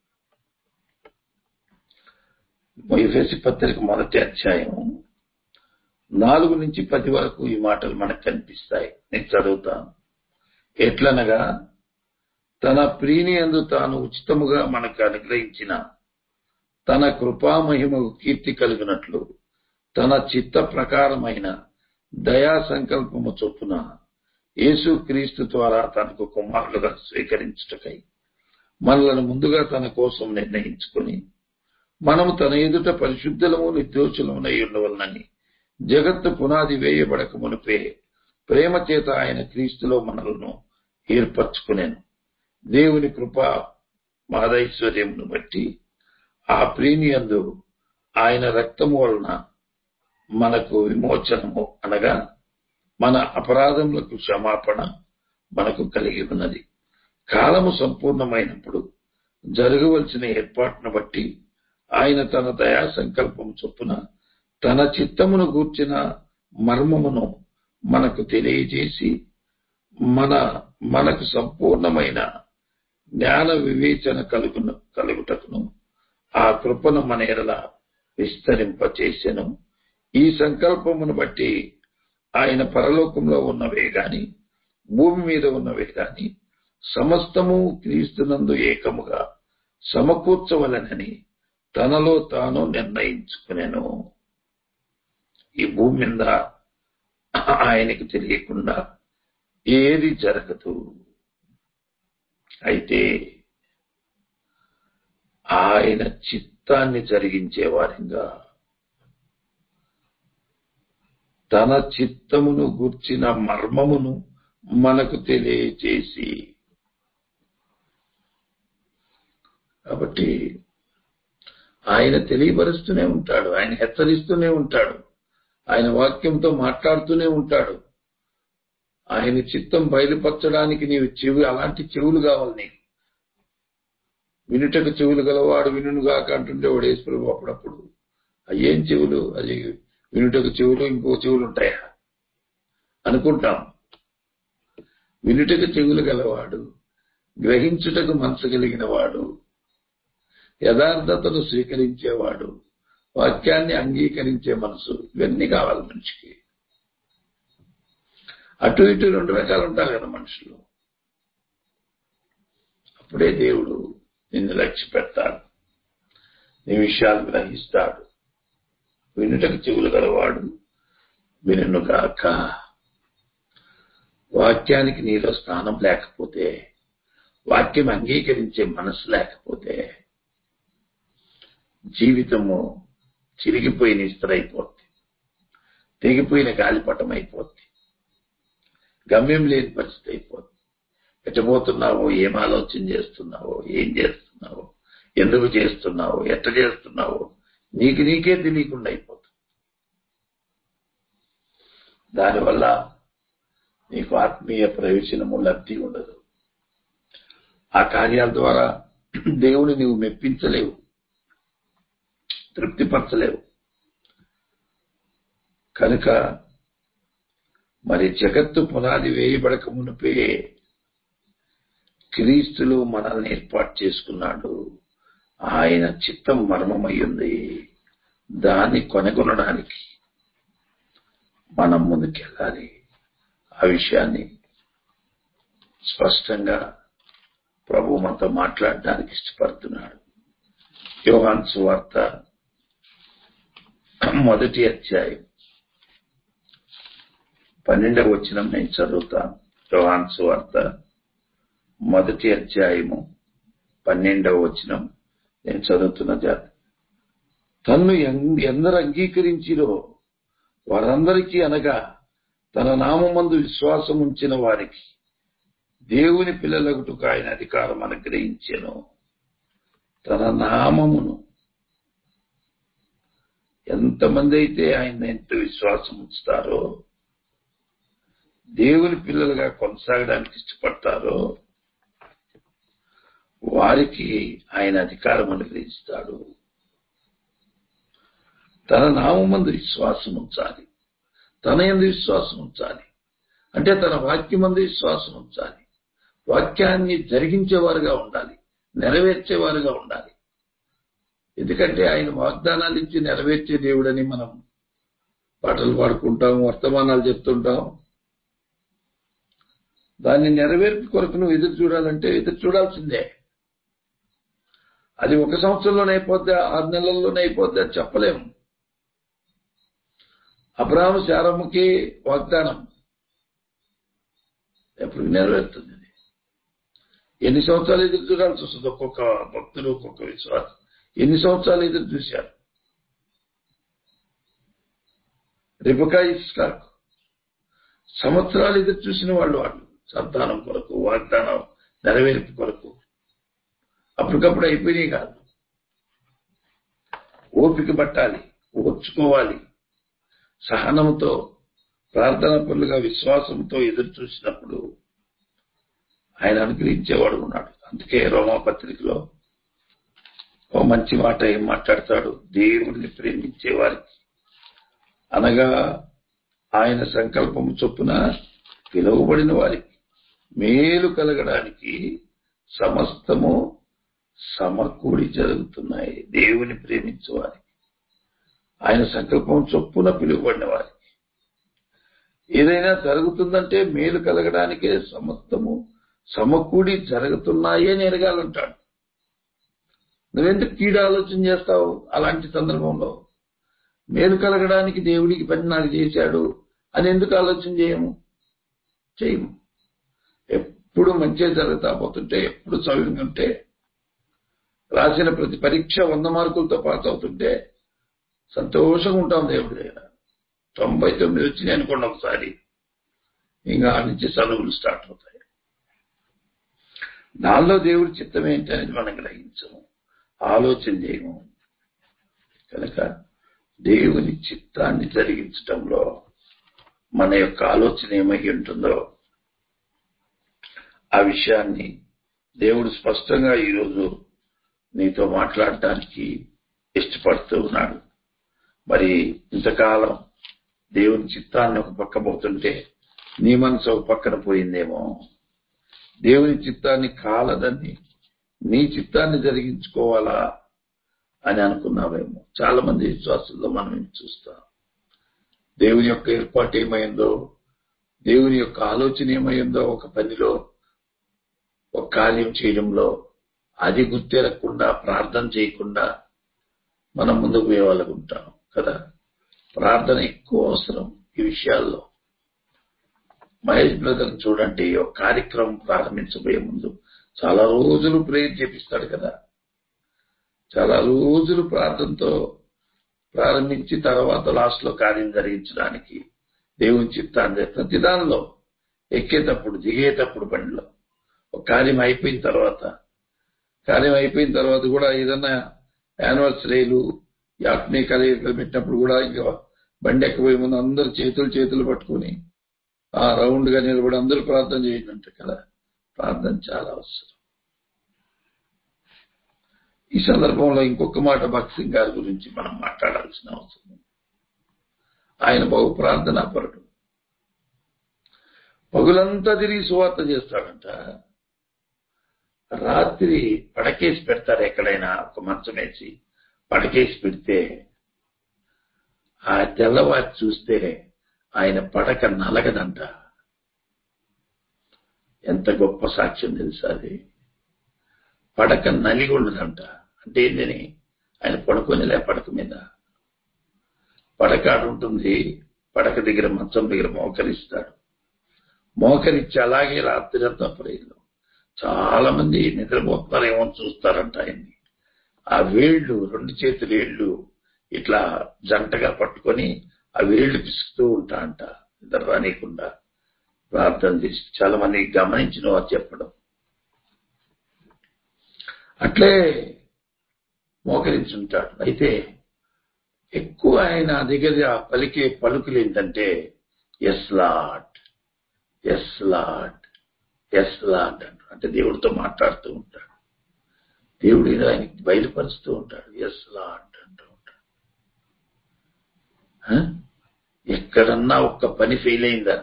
ఎఫ్ఎస్సి పత్రిక మొదటి అధ్యాయం నాలుగు నుంచి పది వరకు ఈ మాటలు మనకు కనిపిస్తాయి నేను చదువుతాను ఎట్లనగా తన ప్రీని అందు తాను ఉచితముగా మనకు అనుగ్రహించిన తన కృపామహిమకు కీర్తి కలిగినట్లు తన చిత్త ప్రకారమైన దయా సంకల్పము చొప్పున యేసు క్రీస్తు ద్వారా తనకు కుమారులుగా స్వీకరించుటకై మనలను ముందుగా తన కోసం నిర్ణయించుకుని మనము తన ఎదుట పరిశుద్ధులము నిర్దోషులమునై ఉండవలనని జగత్తు పునాది వేయబడక మునిపే ప్రేమ చేత ఆయన క్రీస్తులో మనలను ఏర్పరచుకునేను దేవుని కృప మహదైశ్వర్యమును బట్టి ఆ ప్రీమియందు ఆయన రక్తము వలన మనకు విమోచనము అనగా మన అపరాధములకు క్షమాపణ మనకు కలిగి ఉన్నది కాలము సంపూర్ణమైనప్పుడు జరగవలసిన ఏర్పాటును బట్టి ఆయన తన దయా సంకల్పం చొప్పున తన చిత్తమును గూర్చిన మర్మమును మనకు తెలియజేసి మన మనకు సంపూర్ణమైన జ్ఞాన వివేచన కలుగును కలుగుటకును ఆ కృపను మన ఎడల విస్తరింపచేసెను ఈ సంకల్పమును బట్టి ఆయన పరలోకంలో ఉన్నవే గాని భూమి మీద ఉన్నవే గాని సమస్తము క్రీస్తునందు ఏకముగా సమకూర్చవలనని తనలో తాను నిర్ణయించుకునేను ఈ భూమి మీద ఆయనకి తెలియకుండా ఏది జరగదు అయితే ఆయన చిత్తాన్ని జరిగించే వారిగా తన చిత్తమును గుర్చిన మర్మమును మనకు తెలియచేసి కాబట్టి ఆయన తెలియపరుస్తూనే ఉంటాడు ఆయన హెచ్చరిస్తూనే ఉంటాడు ఆయన వాక్యంతో మాట్లాడుతూనే ఉంటాడు ఆయన చిత్తం బయలుపరచడానికి నీవు చెవి అలాంటి చెవులు కావాలి నీకు వినుటకు చెవులు గలవాడు వినుగాక అంటుంటే వాడు యేసుప్రభు అప్పుడప్పుడు అయ్యేం చెవులు అది వినుటకు చెవులు ఇంకో చెవులు ఉంటాయా అనుకుంటాం వినుటకు చెవులు గలవాడు గ్రహించుటకు మనసు కలిగిన వాడు యథార్థతను స్వీకరించేవాడు వాక్యాన్ని అంగీకరించే మనసు ఇవన్నీ కావాలి మనిషికి అటు ఇటు రెండు రకాలు ఉంటారు కదా మనుషులు అప్పుడే దేవుడు నిన్ను లక్ష్య పెడతాడు నీ విషయాలు గ్రహిస్తాడు వినుటకు చెవులు గలవాడు వినుగాక వాక్యానికి నీలో స్థానం లేకపోతే వాక్యం అంగీకరించే మనసు లేకపోతే జీవితము చిరిగిపోయిన ఇస్త్రైపోద్ది తెగిపోయిన గాలిపటం అయిపోద్ది గమ్యం లేని పరిస్థితి అయిపోద్ది ఎట్టబోతున్నావో ఏం ఆలోచన చేస్తున్నావో ఏం చేస్తున్నావో ఎందుకు చేస్తున్నావో ఎట్ట చేస్తున్నావో నీకు నీకే తెలియకుండా అయిపోతుంది దానివల్ల నీకు ఆత్మీయ ప్రయోజనము లబ్ధి ఉండదు ఆ కార్యాల ద్వారా దేవుని నీవు మెప్పించలేవు తృప్తిపరచలేవు కనుక మరి జగత్తు పునాది వేయబడక మునిపే క్రీస్తులు మనల్ని ఏర్పాటు చేసుకున్నాడు ఆయన చిత్తం మర్మమయ్యింది దాన్ని కొనగొనడానికి మనం ముందుకెళ్ళాలి ఆ విషయాన్ని స్పష్టంగా ప్రభు మనతో మాట్లాడడానికి ఇష్టపడుతున్నాడు యోహాన్ సువార్త మొదటి అధ్యాయం పన్నెండవ వచ్చిన నేను చదువుతాను యోహాన్ సువార్త మొదటి అధ్యాయము పన్నెండవ వచనం నేను చదువుతున్న జాతి తన్ను ఎం- ఎందరు అంగీకరించిరో వారందరికీ అనగా తన నామందు విశ్వాసం ఉంచిన వారికి దేవుని పిల్లలగుటకు ఆయన అధికారం అనుగ్రహించెను తన నామమును ఎంతమంది అయితే ఆయన ఎంత విశ్వాసం ఉంచుతారో దేవుని పిల్లలుగా కొనసాగడానికి ఇష్టపడతారో వారికి ఆయన అధికారం అనుగ్రహిస్తాడు తన నామందు విశ్వాసం ఉంచాలి తన ఎందు విశ్వాసం ఉంచాలి అంటే తన వాక్యమందు విశ్వాసం ఉంచాలి వాక్యాన్ని జరిగించేవారుగా ఉండాలి నెరవేర్చేవారుగా ఉండాలి ఎందుకంటే ఆయన వాగ్దానాలు ఇచ్చి నెరవేర్చే దేవుడని మనం పాటలు పాడుకుంటాం వర్తమానాలు చెప్తుంటాం దాన్ని నెరవేర్పు కొరకు నువ్వు ఎదురు చూడాలంటే ఎదురు చూడాల్సిందే అది ఒక సంవత్సరంలోనే అయిపోద్దా ఆరు నెలల్లోనే అయిపోద్దా చెప్పలేము అబ్రాహ్మ శారమ్మకి వాగ్దానం ఎప్పుడు నెరవేరుతుంది అది ఎన్ని సంవత్సరాలు ఎదురు చూడాల్సి వస్తుంది ఒక్కొక్క భక్తులు ఒక్కొక్క విశ్వాసం ఎన్ని సంవత్సరాలు ఎదురు చూశారు రిబకా ఇస్కాక్ సంవత్సరాలు ఎదురు చూసిన వాళ్ళు వాళ్ళు సంతానం కొరకు వాగ్దానం నెరవేర్పు కొరకు అప్పటికప్పుడు అయిపోయినాయి కాదు ఓపిక పట్టాలి ఓర్చుకోవాలి సహనంతో ప్రార్థన పనులుగా విశ్వాసంతో ఎదురు చూసినప్పుడు ఆయన అనుగ్రహించేవాడు ఉన్నాడు అందుకే రోమాపత్రికలో ఓ మంచి మాట ఏం మాట్లాడతాడు దేవుడిని ప్రేమించే వారికి అనగా ఆయన సంకల్పము చొప్పున పిలువబడిన వారికి మేలు కలగడానికి సమస్తము సమకూడి జరుగుతున్నాయి దేవుని ప్రేమించే వారికి ఆయన సంకల్పం చొప్పున పిలువబడిన వారికి ఏదైనా జరుగుతుందంటే మేలు కలగడానికే సమస్తము సమకూడి జరుగుతున్నాయే అని ఎరగాలంటాడు నువ్వెందుకు కీడు ఆలోచన చేస్తావు అలాంటి సందర్భంలో మేలు కలగడానికి దేవుడికి పని నాకు చేశాడు అని ఎందుకు ఆలోచన చేయము చేయము ఎప్పుడు మంచిగా జరుగుతా పోతుంటే ఎప్పుడు సౌకర్యంగా ఉంటే రాసిన ప్రతి పరీక్ష వంద మార్కులతో పాస్ అవుతుంటే సంతోషంగా ఉంటాం దేవుడి దగ్గర తొంభై తొమ్మిది వచ్చినాయి అనుకోండి ఒకసారి ఇంకా ఆ నుంచి చదువులు స్టార్ట్ అవుతాయి దానిలో దేవుడి చిత్తం ఏంటి అనేది మనం గ్రహించము ఆలోచన చేయము కనుక దేవుని చిత్తాన్ని జరిగించటంలో మన యొక్క ఆలోచన ఏమై ఉంటుందో ఆ విషయాన్ని దేవుడు స్పష్టంగా ఈరోజు నీతో మాట్లాడటానికి ఇష్టపడుతూ ఉన్నాడు మరి ఇంతకాలం దేవుని చిత్తాన్ని ఒక పక్క పోతుంటే నీ మనసు ఒక పక్కన పోయిందేమో దేవుని చిత్తాన్ని కాలదని నీ చిత్తాన్ని జరిగించుకోవాలా అని అనుకున్నావేమో చాలా మంది విశ్వాసుల్లో మనం ఇది చూస్తాం దేవుని యొక్క ఏర్పాటు ఏమైందో దేవుని యొక్క ఆలోచన ఏమైందో ఒక పనిలో ఒక కార్యం చేయడంలో అది గుర్తెరగకుండా ప్రార్థన చేయకుండా మనం ముందుకు పోయేవాళ్ళకుంటాం కదా ప్రార్థన ఎక్కువ అవసరం ఈ విషయాల్లో మహేష్ బ్రదర్ చూడండి ఒక కార్యక్రమం ప్రారంభించబోయే ముందు చాలా రోజులు ప్రేయర్ చేపిస్తాడు కదా చాలా రోజులు ప్రార్థనతో ప్రారంభించి తర్వాత లాస్ట్ లో కార్యం జరిగించడానికి దేవుని చిత్తాన్ని ప్రతి దానిలో ఎక్కేటప్పుడు దిగేటప్పుడు బండిలో ఒక కార్యం అయిపోయిన తర్వాత కార్యం అయిపోయిన తర్వాత కూడా ఏదన్నా యానివర్సరీలు యాత్మీ కలయికలు పెట్టినప్పుడు కూడా ఇంకా బండి ఎక్కబోయే ముందు అందరు చేతులు చేతులు పట్టుకుని ఆ రౌండ్ గా నిలబడి అందరూ ప్రార్థన చేయండి అంటే కదా ప్రార్థన చాలా అవసరం ఈ సందర్భంలో ఇంకొక మాట భక్త్ సింగ్ గారి గురించి మనం మాట్లాడాల్సిన అవసరం ఉంది. ఆయన బహు ప్రార్థనాపరుడు పగులంతా తిరిగి సువార్త చేస్తాడంట రాత్రి పడకేసి పెడతారు ఎక్కడైనా ఒక మంచం వేసి పడకేసి పెడితే ఆ తెల్లవారి చూస్తే ఆయన పడక నలగదంట ఎంత గొప్ప సాక్ష్యం తెలుసా అది పడక నలిగి ఉండదంట అంటే ఏంటని ఆయన పడుకోనిలే పడక మీద పడక ఆడ ఉంటుంది పడక దగ్గర మంచం దగ్గర మోకరిస్తాడు మోకరించి అలాగే రాత్రి అంతా ప్రేయలు చాలా మంది నిద్రపోతున్నారేమో అని చూస్తారంట ఆయన్ని ఆ వేళ్ళు రెండు చేతుల ఏళ్ళు ఇట్లా జంటగా పట్టుకొని ఆ వేళ్లు పిసుకుతూ ఉంటా అంట ఇద్దరు రానియకుండా ప్రార్థన చేసి చాలా మంది గమనించిన వారు చెప్పడం అట్లే మోకరించుంటాడు అయితే ఎక్కువ ఆయన దగ్గర పలికే పలుకులు ఏంటంటే yes lord yes lord yes lord అంటాడు అంటే దేవుడితో మాట్లాడుతూ ఉంటాడు దేవుడు ఏదో ఆయనకి బయలుపరుస్తూ ఉంటాడు ఎస్ లాడ్ అంటూ ఉంటాడు హ? ఎక్కడన్నా ఒక్క పని ఫెయిల్ అయిందా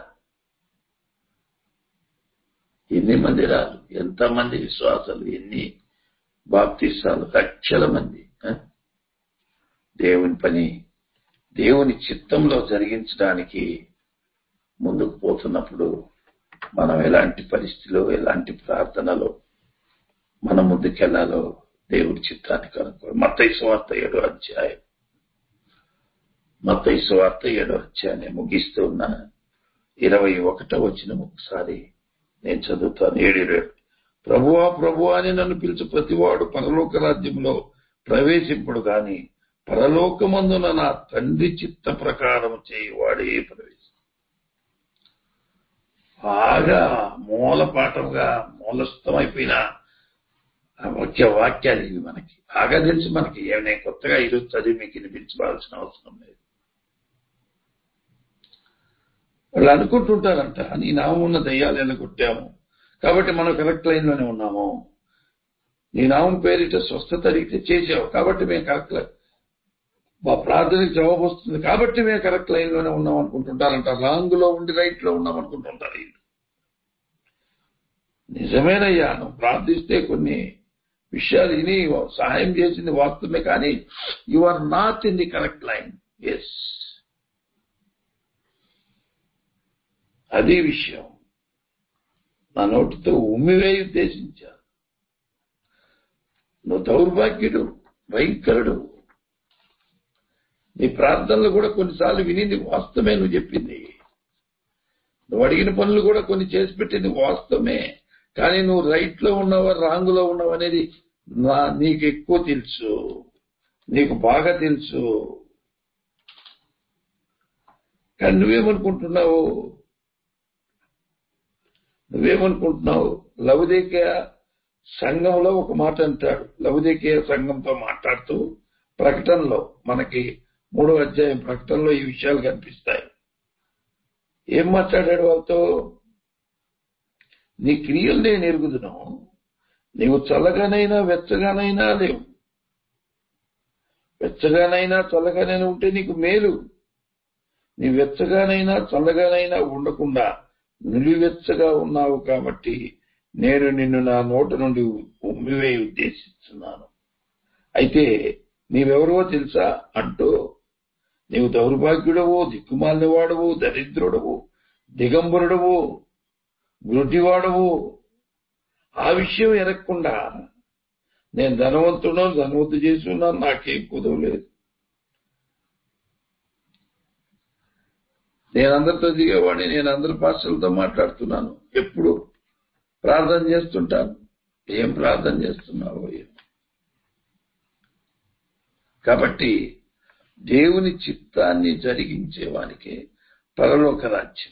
ఎన్ని మందిరాలు ఎంతమంది విశ్వాసాలు ఎన్ని బాప్తిస్తాలు లక్షల మంది ఆ? దేవుని పని దేవుని చిత్తంలో జరిగించడానికి ముందుకు పోతున్నప్పుడు మనం ఎలాంటి పరిస్థితిలో ఎలాంటి ప్రార్థనలో మనం ముందుకెళ్లాలో దేవుడి చిత్తాన్ని కనుక్కో మత్తయి సువార్త ఏడో అధ్యాయం మత్తయి సువార్త ఏడో అధ్యాయాన్ని ముగిస్తూ ఉన్న ఇరవై ఒకటో వచ్చిన ఒకసారి నేను చదువుతాను ఏడు ఇరవై ప్రభువా ప్రభువా అని నన్ను పిలుచు ప్రతివాడు పరలోక రాజ్యంలో ప్రవేశింపుడు గాని పరలోకమందున నా తండ్రి చిత్త ప్రకారం చేయువాడే ప్రవేశం బాగా మూలపాఠంగా మూలస్థమైపోయిన ఆ ముఖ్య వాక్యాలు ఇవి మనకి బాగా తెలిసి మనకి ఏమైనా కొత్తగా ఈరోజు చదివి మీకు వినిపించవలసిన అవసరం లేదు వాళ్ళు అనుకుంటుంటారంట నీ నామం ఉన్న దయ్యాలు ఎలా కొట్టాము కాబట్టి మనం కరెక్ట్ లైన్ లోనే ఉన్నాము నీ నామం పేరిట స్వస్థత అడిగితే చేసావు కాబట్టి మేము కరెక్ట్ లైన్ మా ప్రార్థనకి జవాబు వస్తుంది కాబట్టి మేము కరెక్ట్ లైన్ లోనే ఉన్నాం అనుకుంటుంటారంట రాంగ్ లో ఉండి రైట్ లో ఉన్నాం అనుకుంటుంటారు వీళ్ళు నిజమేనయ్యా నువ్వు ప్రార్థిస్తే కొన్ని విషయాలు విని సహాయం చేసింది వాస్తవమే కానీ you are not in the correct line yes అది విషయం నా నోటితో ఉమ్మివేయి ఉద్దేశించాను నువ్వు దౌర్భాగ్యుడు భయంకరుడు నీ ప్రార్థనలు కూడా కొన్నిసార్లు వినింది వాస్తవమే నువ్వు చెప్పింది నువ్వు అడిగిన పనులు కూడా కొన్ని చేసి పెట్టింది వాస్తవమే కానీ నువ్వు రైట్ లో ఉన్నావా రాంగ్ లో ఉన్నావు అనేది నా నీకు ఎక్కువ తెలుసు నీకు బాగా తెలుసు కానీ నువ్వేమనుకుంటున్నావు నువ్వేమనుకుంటున్నావు లవదేకయ సంఘంలో ఒక మాట అంటాడు లవదేకయ సంఘంతో మాట్లాడుతూ ప్రకటనలో మనకి మూడో అధ్యాయం ప్రకటనలో ఈ విషయాలు కనిపిస్తాయి ఏం మాట్లాడాడు వాళ్ళతో నీ క్రియలు నేను ఎరుగుదును నీవు చల్లగానైనా వెచ్చగానైనా లేవు వెచ్చగానైనా చల్లగానైనా ఉంటే నీకు మేలు నీ వెచ్చగానైనా చల్లగానైనా ఉండకుండా నిలువెచ్చగా ఉన్నావు కాబట్టి నేను నిన్ను నా నోట నుండి ఉమ్మివేయి ఉద్దేశిస్తున్నాను అయితే నీవెవరో తెలుసా అంటూ నీవు దౌర్భాగ్యుడవు దిక్కుమాలినవాడవు దరిద్రుడవు దిగంబరుడవు గుడ్డివాడవు ఆ విషయం ఎరగకుండా నేను ధనవంతుడు ధనవంతు చేసి ఉన్నాను నాకేం కుదవలేదు నేను అందరితో దిగేవాడిని నేను అందరి భాషలతో మాట్లాడుతున్నాను ఎప్పుడు ప్రార్థన చేస్తుంటాను ఏం ప్రార్థన చేస్తున్నావు ఏం కాబట్టి దేవుని చిత్తాన్ని జరిగించేవానికి పరలోక రాజ్యం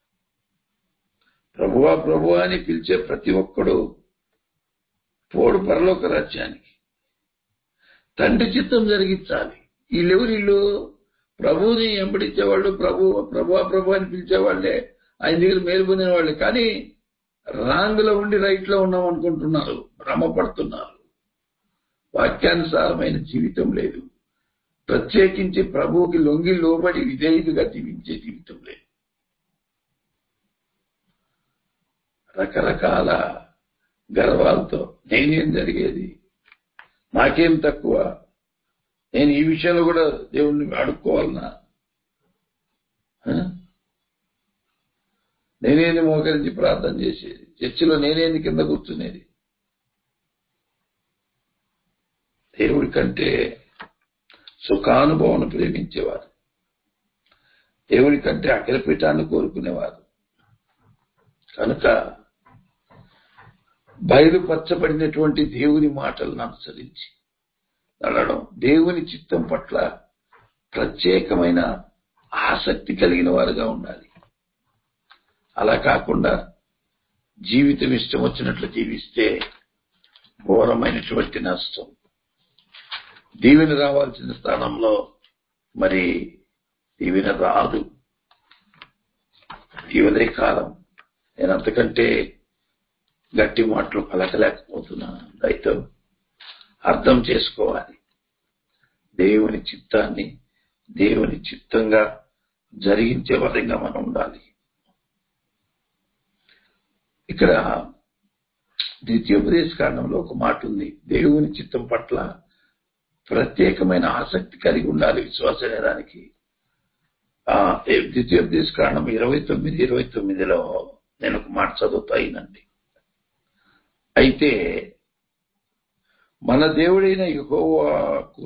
ప్రభువా ప్రభువా అని పిలిచే ప్రతి ఒక్కడు పోడు పరలోక రాజ్యానికి తండ్రి చిత్తం జరిగించాలి వీళ్ళెవరు వీళ్ళు ప్రభువుని ఎంబడించేవాళ్ళు ప్రభు ప్రభువా ప్రభు అని పిలిచేవాళ్లే ఆయన దగ్గర మేలుకునే వాళ్ళే కానీ రాంగ్ లో ఉండి రైట్ లో ఉన్నాం అనుకుంటున్నారు భ్రమపడుతున్నారు వాక్యానుసారమైన జీవితం లేదు ప్రత్యేకించి ప్రభువుకి లొంగి లోబడి విధేయులుగా జీవించే జీవితం లేదు రకరకాల గర్వాలతో నేనేం జరిగేది నాకేం తక్కువ నేను ఈ విషయంలో కూడా దేవుణ్ణి అడుక్కోవాలనా ఆ? నేనేంది మోకరించి ప్రార్థన చేసేది చర్చిలో నేనేంది కింద కూర్చునేది దేవుడి కంటే సుఖానుభవం ప్రేమించేవారు దేవుడి కంటే అఖిలపీఠాన్ని కోరుకునేవారు కనుక బయలుపరచబడినటువంటి దేవుని మాటలను అనుసరించి నడడం దేవుని చిత్తం పట్ల ప్రత్యేకమైన ఆసక్తి కలిగిన వారుగా ఉండాలి అలా కాకుండా జీవితం ఇష్టం వచ్చినట్లు జీవిస్తే ఘోరమైనటువంటి నష్టం దీవెన రావాల్సిన స్థానంలో మరి దీవెన రాదు ఈ ఉదయకాలం నేను అంతకంటే గట్టి మాటలు పలకలేకపోతున్నాను దయతో అర్థం చేసుకోవాలి దేవుని చిత్తాన్ని దేవుని చిత్తంగా జరిగించే విధంగా మనం ఉండాలి ఇక్కడ ద్వితీయోపదేశ కారణంలో ఒక మాట ఉంది దేవుని చిత్తం పట్ల ప్రత్యేకమైన ఆసక్తి కలిగి ఉండాలి విశ్వాసం అనే దానికి ఆ ద్వితీయోపదేశ కారణం ఇరవై తొమ్మిది ఇరవై తొమ్మిదిలో నేను ఒక మాట చదువుతా అయినండి అయితే మన దేవుడైన యహోవాకు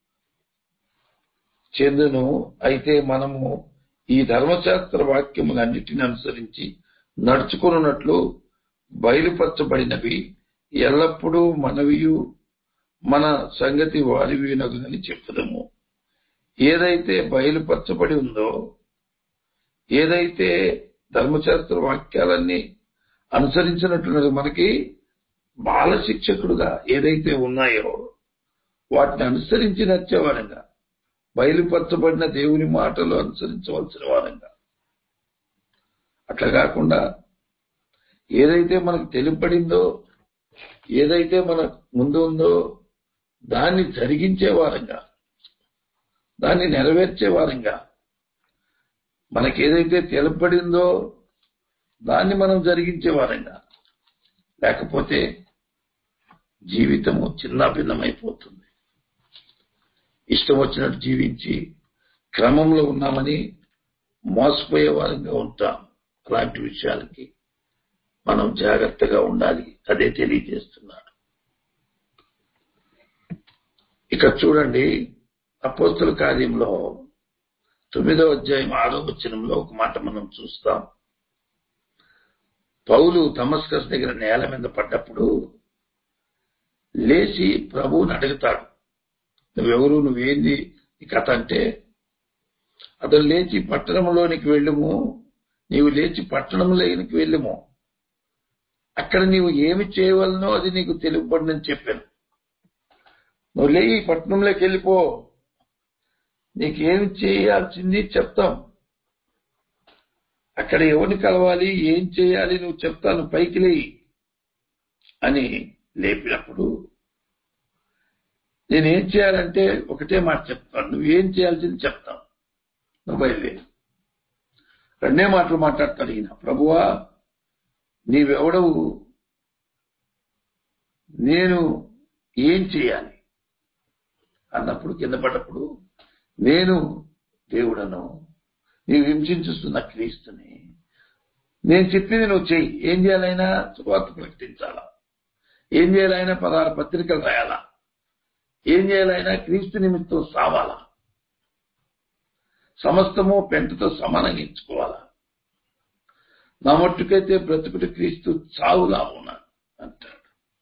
చెందును అయితే మనము ఈ ధర్మశాస్త్ర వాక్యములన్నిటిని అనుసరించి నడుచుకున్నట్లు బయలుపరచబడినవి ఎల్లప్పుడూ మనవియు మన సంగతి వారివినగునని చెప్పుదము ఏదైతే బయలుపరచబడి ఉందో ఏదైతే ధర్మశాస్త్ర వాక్యాలన్నీ అనుసరించినట్లున్నది మనకి బాల శిక్షకుడుగా ఏదైతే ఉన్నాయో వాటిని అనుసరించి నచ్చేవారంగా బయలుపరచబడిన దేవుని మాటలు అనుసరించవలసిన వారంగా అట్లా కాకుండా ఏదైతే మనకు తెలుపడిందో ఏదైతే మన ముందు ఉందో దాన్ని జరిగించే వారంగా దాన్ని నెరవేర్చే వారంగా మనకేదైతే తెలుపడిందో దాన్ని మనం జరిగించే వారంగా లేకపోతే జీవితము చిన్నాభిన్నమైపోతుంది ఇష్టం వచ్చినట్టు జీవించి క్రమంలో ఉన్నామని మోసపోయే వారంగా ఉంటాం అలాంటి విషయాలకి మనం జాగ్రత్తగా ఉండాలి అదే తెలియజేస్తున్నాడు ఇక చూడండి అపోస్తుల కార్యంలో తొమ్మిదో అధ్యాయం ఆరో వచనంలో ఒక మాట మనం చూస్తాం పౌలు తమస్కస్ దగ్గర నేల మీద పడ్డప్పుడు లేచి ప్రభువుని అడుగుతాడు నువ్వెవరు నువ్వేంది ఈ కథ అంటే అతను లేచి పట్టణంలోనికి వెళ్ళుము నీవు లేచి పట్టణంలోనికి వెళ్ళుము అక్కడ నీవు ఏమి చేయవలనో అది నీకు తెలుపబడినని చెప్పాను నువ్వు లేయి పట్టణంలోకి వెళ్ళిపో నీకేమి చేయాల్సింది చెప్తాం అక్కడ ఎవరిని కలవాలి ఏం చేయాలి నువ్వు చెప్తాను పైకి లేయి అని లేపినప్పుడు నేనేం చేయాలంటే ఒకటే మాట చెప్తాను నువ్వేం చేయాల్సింది చెప్తాను నువ్వు బయలుదేరి రెండే మాటలు మాట్లాడతాడు ఈయన ప్రభువా నీవెవడవు నేను ఏం చేయాలి అన్నప్పుడు కింద పడ్డప్పుడు నేను దేవుడను నీవు హింసించుస్తున్న క్రీస్తుని నేను చెప్పింది నువ్వు చెయ్యి ఏం చేయాలైనా సువార్త ప్రకటించాలా ఏం చేయాలైనా పదహారు పత్రికలు రాయాలా ఏం చేయాలైనా క్రీస్తు నిమిత్తం సావాలా సమస్తము పెంటతో సమానంగా ఇచ్చుకోవాలా నా మట్టుకైతే బ్రతుకుడు క్రీస్తు చావులా ఉన్నా అంటాడు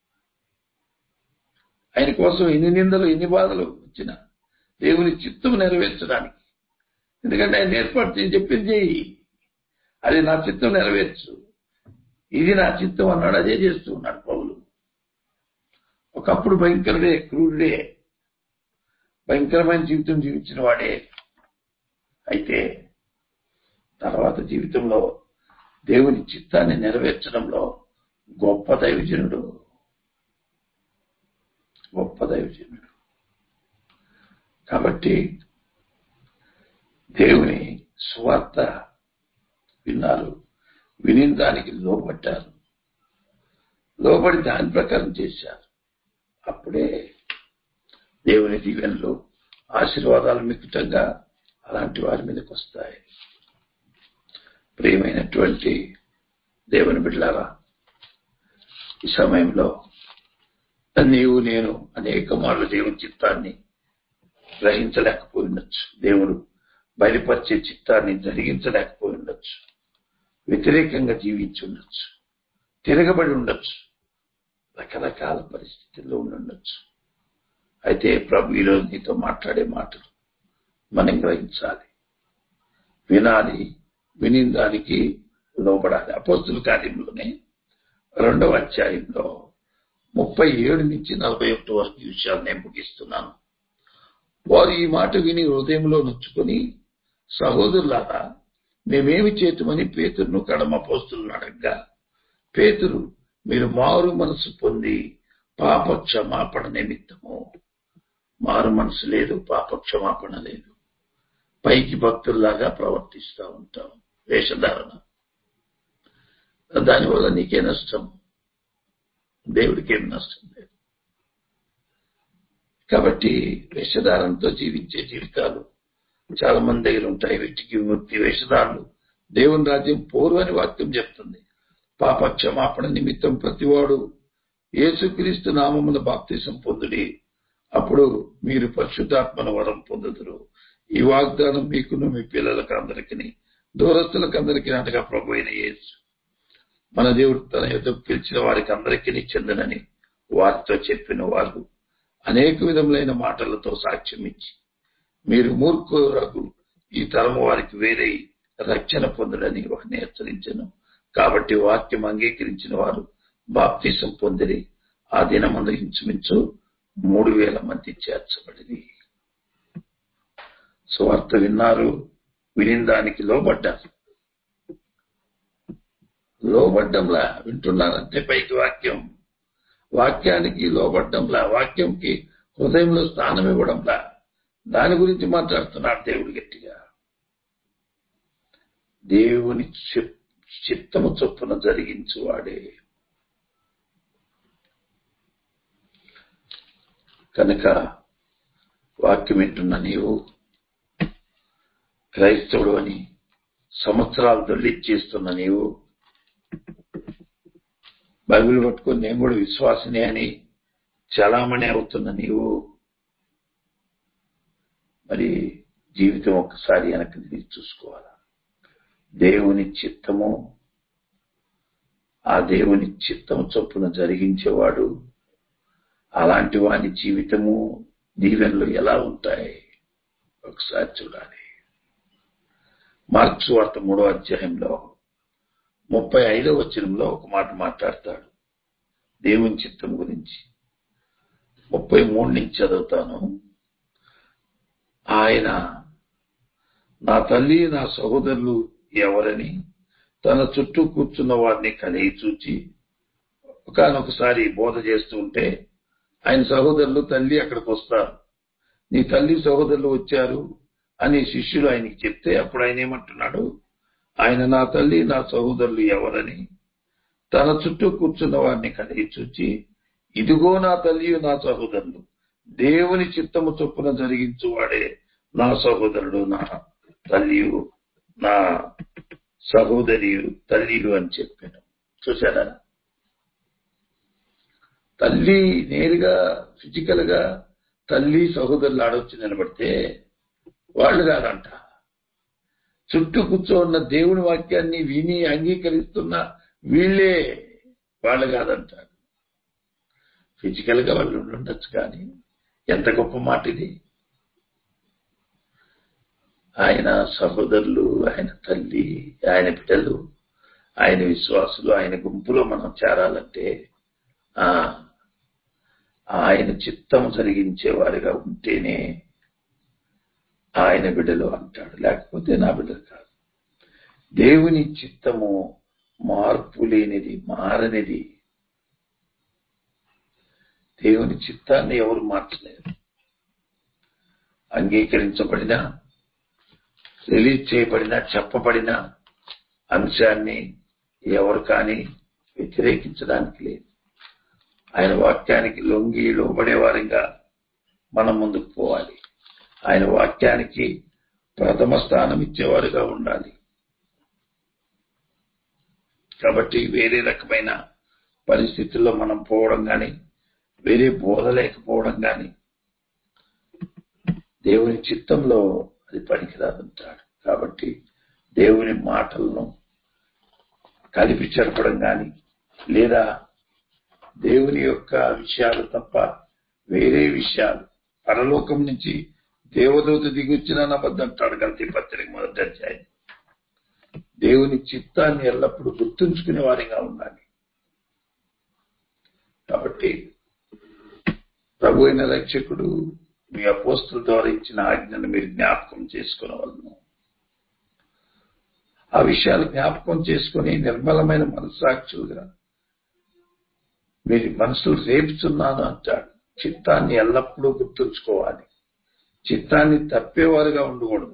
ఆయన కోసం ఎన్ని నిందలు ఎన్ని బాధలు వచ్చినా దేవుని చిత్తం నెరవేర్చడానికి ఎందుకంటే ఆయన ఏర్పాటు చేసి చెప్పింది చేయి అది నా చిత్తం నెరవేర్చు ఇది నా చిత్తం అన్నాడు అదే చేస్తూ ఉన్నాడు పౌలు ఒకప్పుడు భయంకరుడే క్రూరుడే భయంకరమైన జీవితం జీవించిన వాడే అయితే తర్వాత జీవితంలో దేవుని చిత్తాన్ని నెరవేర్చడంలో గొప్ప దైవజనుడు గొప్ప దైవజనుడు కాబట్టి దేవుని సువార్త విన్నారు విని దానికి లోపడ్డారు లోబడి దాని ప్రకారం చేశారు అప్పుడే దేవుని దీవెనలు ఆశీర్వాదాలు మిక్కుటంగా అలాంటి వారి మీదకి వస్తాయి ప్రియమైనటువంటి దేవుని బిడ్డలారా ఈ సమయంలో నీవు నేను అనేక మార్లు దేవుని చిత్తాన్ని గ్రహించలేకపోయి ఉండొచ్చు దేవుడు బయలుపరిచే చిత్తాన్ని జరిగించలేకపోయి ఉండొచ్చు వ్యతిరేకంగా జీవించి ఉండొచ్చు తిరగబడి ఉండొచ్చు రకరకాల పరిస్థితుల్లో ఉండి ఉండొచ్చు అయితే ప్రభు ఈరోజు నీతో మాట్లాడే మాటలు మనం గ్రహించాలి వినాలి విని దానికి లోపడాలి అపోస్తుల కార్యంలోనే రెండవ అధ్యాయంలో ముప్పై ఏడు నుంచి నలభై ఒకటి వరకు ఈ విషయాలు నేను ముగిస్తున్నాను వారు ఈ మాట విని హృదయంలో నొచ్చుకొని సహోదరులారా మేమేమి చేతుమని పేతురును కడమ పోస్తులను అడగ్గా పేతురు మీరు మారు మనసు పొంది పాప క్షమాపణ నిమిత్తము మారు మనసు లేదు పాప క్షమాపణ లేదు పైకి భక్తుల్లాగా ప్రవర్తిస్తూ ఉంటాం వేషధారణ దానివల్ల నీకే నష్టం దేవుడికి ఏం నష్టం లేదు కాబట్టి వేషధారణతో జీవించే జీవితాలు చాలా మంది దగ్గర ఉంటాయి వీటికి విముక్తి వేషధారులు దేవుని రాజ్యం పోరు అని వాక్యం చెప్తుంది పాప క్షమాపణ నిమిత్తం ప్రతివాడు యేసుక్రీస్తు నామమున బాప్తిసం పొందుడి అప్పుడు మీరు పరిశుద్ధాత్మన వరం పొందుదురు ఈ వాగ్దానం మీకును మీ పిల్లలకు అందరికీ దూరస్తులకు అందరికీ అనగా ప్రభు అయిన యేసు మన దేవుడు తన ఎదురు పిలిచిన వారికి అందరికీ చెందనని వారితో చెప్పిన వారు అనేక విధములైన మాటలతో సాక్ష్యం ఇచ్చి మీరు మూర్ఖులకు ఈ తరము వారికి వేరే రక్షణ పొందడని వారిని హెచ్చరించను కాబట్టి వాక్యం అంగీకరించిన వారు బాప్తీసం పొందిరి ఆ దినమందు ఇంచుమించు మూడు వేల మంది చేర్చబడింది సువార్త విన్నారు విని దానికి లోబడ్డారు లోబడ్డంలా వింటున్నారంటే పైకి వాక్యం వాక్యానికి లోబడ్డంలా వాక్యంకి హృదయంలో స్థానం ఇవ్వడంలా దాని గురించి మాట్లాడుతున్నాడు దేవుడు గట్టిగా దేవుని చిత్తము చొప్పున జరిగించువాడే కనుక వాక్యం వింటున్న నీవు క్రైస్తవుడు అని సంవత్సరాలు దొల్లిచ్చేస్తున్న నీవు బైబిల్ పట్టుకొని నేను కూడా విశ్వాసనే అని చలామణి అవుతున్న నీవు మరి జీవితం ఒక్కసారి వెనక్కి తిరిగి చూసుకోవాలా దేవుని చిత్తము ఆ దేవుని చిత్తము చొప్పున జరిగించేవాడు అలాంటి వాని జీవితము దీవెనలు ఎలా ఉంటాయి ఒకసారి చూడాలి మార్క్స్ వార్త మూడో అధ్యాయంలో ముప్పై ఐదో వచనంలో ఒక మాట మాట్లాడతాడు దేవుని చిత్తం గురించి ముప్పై మూడు నుంచి చదువుతాను ఆయన నా తల్లి నా సహోదరులు ఎవరని తన చుట్టూ కూర్చున్న వారిని కలిగి చూచి ఒకనొకసారి బోధ చేస్తూ ఉంటే ఆయన సహోదరులు తల్లి అక్కడికి వస్తారు నీ తల్లి సహోదరులు వచ్చారు అని శిష్యులు ఆయనకి చెప్తే అప్పుడు ఆయన ఏమంటున్నాడు ఆయన నా తల్లి నా సహోదరులు ఎవరని తన చుట్టూ కూర్చున్న వారిని కలిగి చూచి ఇదిగో నా తల్లి నా సహోదరులు దేవుని చిత్తము చొప్పున జరిగించువాడే నా సహోదరుడు నా తల్లియు నా సహోదరియు తల్లియు అని చెప్పాను చూసారా తల్లి నేరుగా ఫిజికల్ గా తల్లి సహోదరులు ఆడొచ్చి నిలబడితే వాళ్ళు కాదంట చుట్టూ కూర్చోన్న దేవుని వాక్యాన్ని విని అంగీకరిస్తున్న వీళ్ళే వాళ్ళు కాదంటారు ఫిజికల్ గా వాళ్ళు ఉండొచ్చు కానీ ఎంత గొప్ప మాట ఇది ఆయన సహోదరులు ఆయన తల్లి ఆయన బిడ్డలు ఆయన విశ్వాసులు ఆయన గుంపులో మనం చేరాలంటే ఆ ఆయన చిత్తం జరిగించే వారిగా ఉంటేనే ఆయన బిడ్డలు అంటాడు లేకపోతే నా బిడ్డలు కాదు దేవుని చిత్తము మార్పు లేనిది మారనిది దేవుని చిత్తాన్ని ఎవరు మార్చలేరు అంగీకరించబడిన రిలీజ్ చేయబడిన చెప్పబడిన అంశాన్ని ఎవరు కానీ వ్యతిరేకించడానికి లేదు ఆయన వాక్యానికి లొంగి లోబడే వారిగా మనం ముందుకు పోవాలి ఆయన వాక్యానికి ప్రథమ స్థానం ఇచ్చేవారుగా ఉండాలి కాబట్టి వేరే రకమైన పరిస్థితుల్లో మనం పోవడం కానీ వేరే బోధ లేకపోవడం కానీ దేవుని చిత్తంలో అది పనికిరాదంటాడు కాబట్టి దేవుని మాటలను కలిపి చెరపడం కానీ లేదా దేవుని యొక్క విషయాలు తప్ప వేరే విషయాలు పరలోకం నుంచి దేవదూత దిగొచ్చినా నమ్మద్దంటాడు గల్తీ పత్రిక మొదటి అధ్యాయం దేవుని చిత్తాన్ని ఎల్లప్పుడూ గుర్తుంచుకునే వారిగా ఉండాలి కాబట్టి ప్రభు అయిన రక్షకుడు మీ అపోస్తుల ద్వారా ఇచ్చిన ఆజ్ఞను మీరు జ్ఞాపకం చేసుకోవలను ఆ విషయాలు జ్ఞాపకం చేసుకుని నిర్మలమైన మనస్సాక్షులుగా మీరు మనసులు రేపుతున్నాను అంటాడు చిత్తాన్ని ఎల్లప్పుడూ గుర్తుంచుకోవాలి చిత్తాన్ని తప్పేవారుగా ఉండకూడదు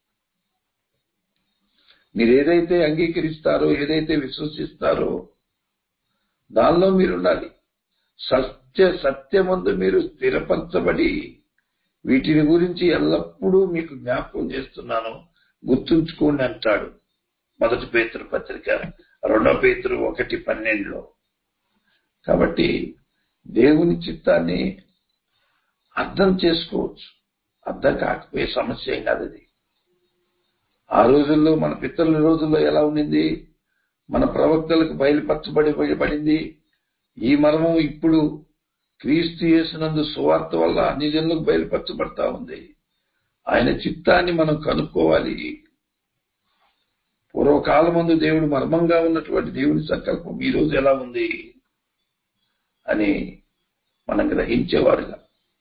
మీరు ఏదైతే అంగీకరిస్తారో ఏదైతే విశ్వసిస్తారో దానిలో మీరు ఉండాలి సత్య సత్యమందు మీరు స్థిరపరచబడి వీటిని గురించి ఎల్లప్పుడూ మీకు జ్ఞాపకం చేస్తున్నాను గుర్తుంచుకోండి అంటాడు మొదటి పేతురు పత్రిక రెండో పేతురు ఒకటి పన్నెండులో కాబట్టి దేవుని చిత్తాన్ని అర్థం చేసుకోవచ్చు అర్థం కాకపోయే సమస్య ఏం కాదు అది ఆ రోజుల్లో మన పితరుల రోజుల్లో ఎలా ఉండింది మన ప్రవక్తలకు బయలుపరచబడి పడింది ఈ మర్మం ఇప్పుడు క్రీస్తు చేసినందు సువార్త వల్ల అన్ని జనులకు బయలుపరచబడతా ఉంది ఆయన చిత్తాన్ని మనం కనుక్కోవాలి పూర్వకాలం ముందు దేవుడు మర్మంగా ఉన్నటువంటి దేవుని సంకల్పం ఈ రోజు ఎలా ఉంది అని మనం గ్రహించేవారుగా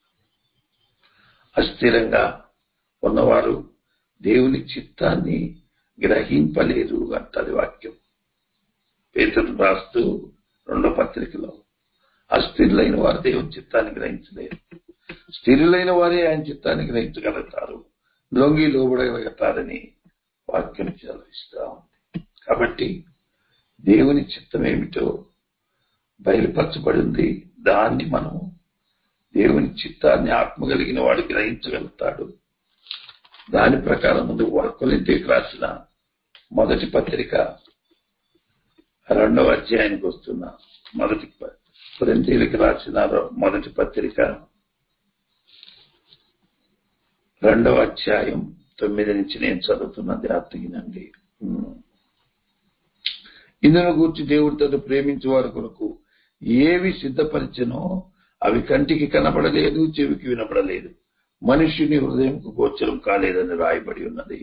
అస్థిరంగా ఉన్నవారు దేవుని చిత్తాన్ని గ్రహింపలేరు అంటది వాక్యం పేతుడు రాస్తూ రెండో పత్రికలో అస్థిరులైన వారు దేవుని చిత్తాన్ని గ్రహించలేరు స్థిరులైన వారే ఆయన చిత్తాన్ని గ్రహించగలుగుతారు లొంగి లోబడగలుగుతారని వాక్యం చదివిస్తా ఉంది కాబట్టి దేవుని చిత్తం ఏమిటో బయలుపరచబడింది దాన్ని మనం దేవుని చిత్తాన్ని ఆత్మ కలిగిన వాడు గ్రహించగలుగుతాడు దాని ప్రకారం ముందు కొలింతకి రాసిన మొదటి పత్రిక రెండవ అధ్యాయానికి వస్తున్నా మొదటి కొరింతీలకు రాసిన మొదటి పత్రిక రెండవ అధ్యాయం తొమ్మిది నుంచి నేను చదువుతున్న జాగ్రత్తగినండి ఇందులో గూర్చి దేవుడి తను ప్రేమించే వారి కొరకు ఏవి సిద్ధపరిచనో అవి కంటికి కనపడలేదు చెవికి వినపడలేదు మనుష్యుని హృదయంకు గోచరం కాలేదని రాయబడి ఉన్నది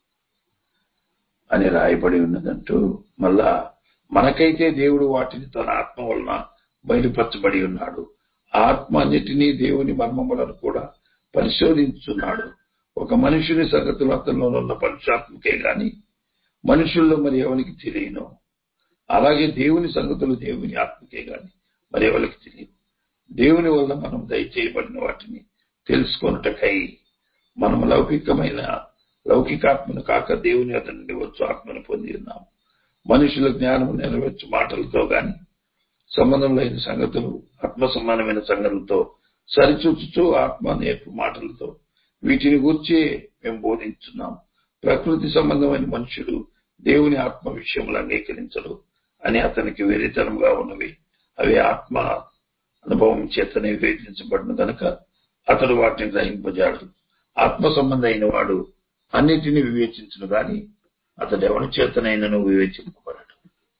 అని రాయబడి ఉన్నదంటూ మళ్ళా మనకైతే దేవుడు వాటిని తన ఆత్మ వలన బయలుపరచబడి ఉన్నాడు ఆత్మ అన్నిటినీ దేవుని మర్మములను కూడా పరిశోధించున్నాడు ఒక మనుషుని సంగతులు అతనిలో ఉన్న పరిశాత్మకే గాని మనుషుల్లో మరి ఎవరికి తెలియను అలాగే దేవుని సంగతులు దేవుని ఆత్మకే గాని మరి ఎవరికి తెలియదు దేవుని వల్ల మనం దయచేయబడిన వాటిని తెలుసుకొనుటకై మనం లౌకికమైన లౌకికాత్మను కాక దేవుని అతని వచ్చు ఆత్మను పొంది ఉన్నాం మనుషుల జ్ఞానము నెరవేర్చు మాటలతో గాని సంబంధం లేని సంగతులు ఆత్మ సమానమైన సంగతులతో సరిచూచుచు ఆత్మ నేర్పు మాటలతో వీటిని గూర్చి మేము బోధించున్నాం ప్రకృతి సంబంధమైన మనుషుడు దేవుని ఆత్మ విషయములు అంగీకరించడు అని అతనికి వెరితనముగా ఉన్నవి అవి ఆత్మ అనుభవం చేతనే వివేచించబడిన గనక అతడు వాటిని గ్రహింపజాడు ఆత్మ సంబంధమైన వాడు అన్నిటినీ వివేచించును గాని అతడు ఎవరి చేతనైనను వివేచింపబడడు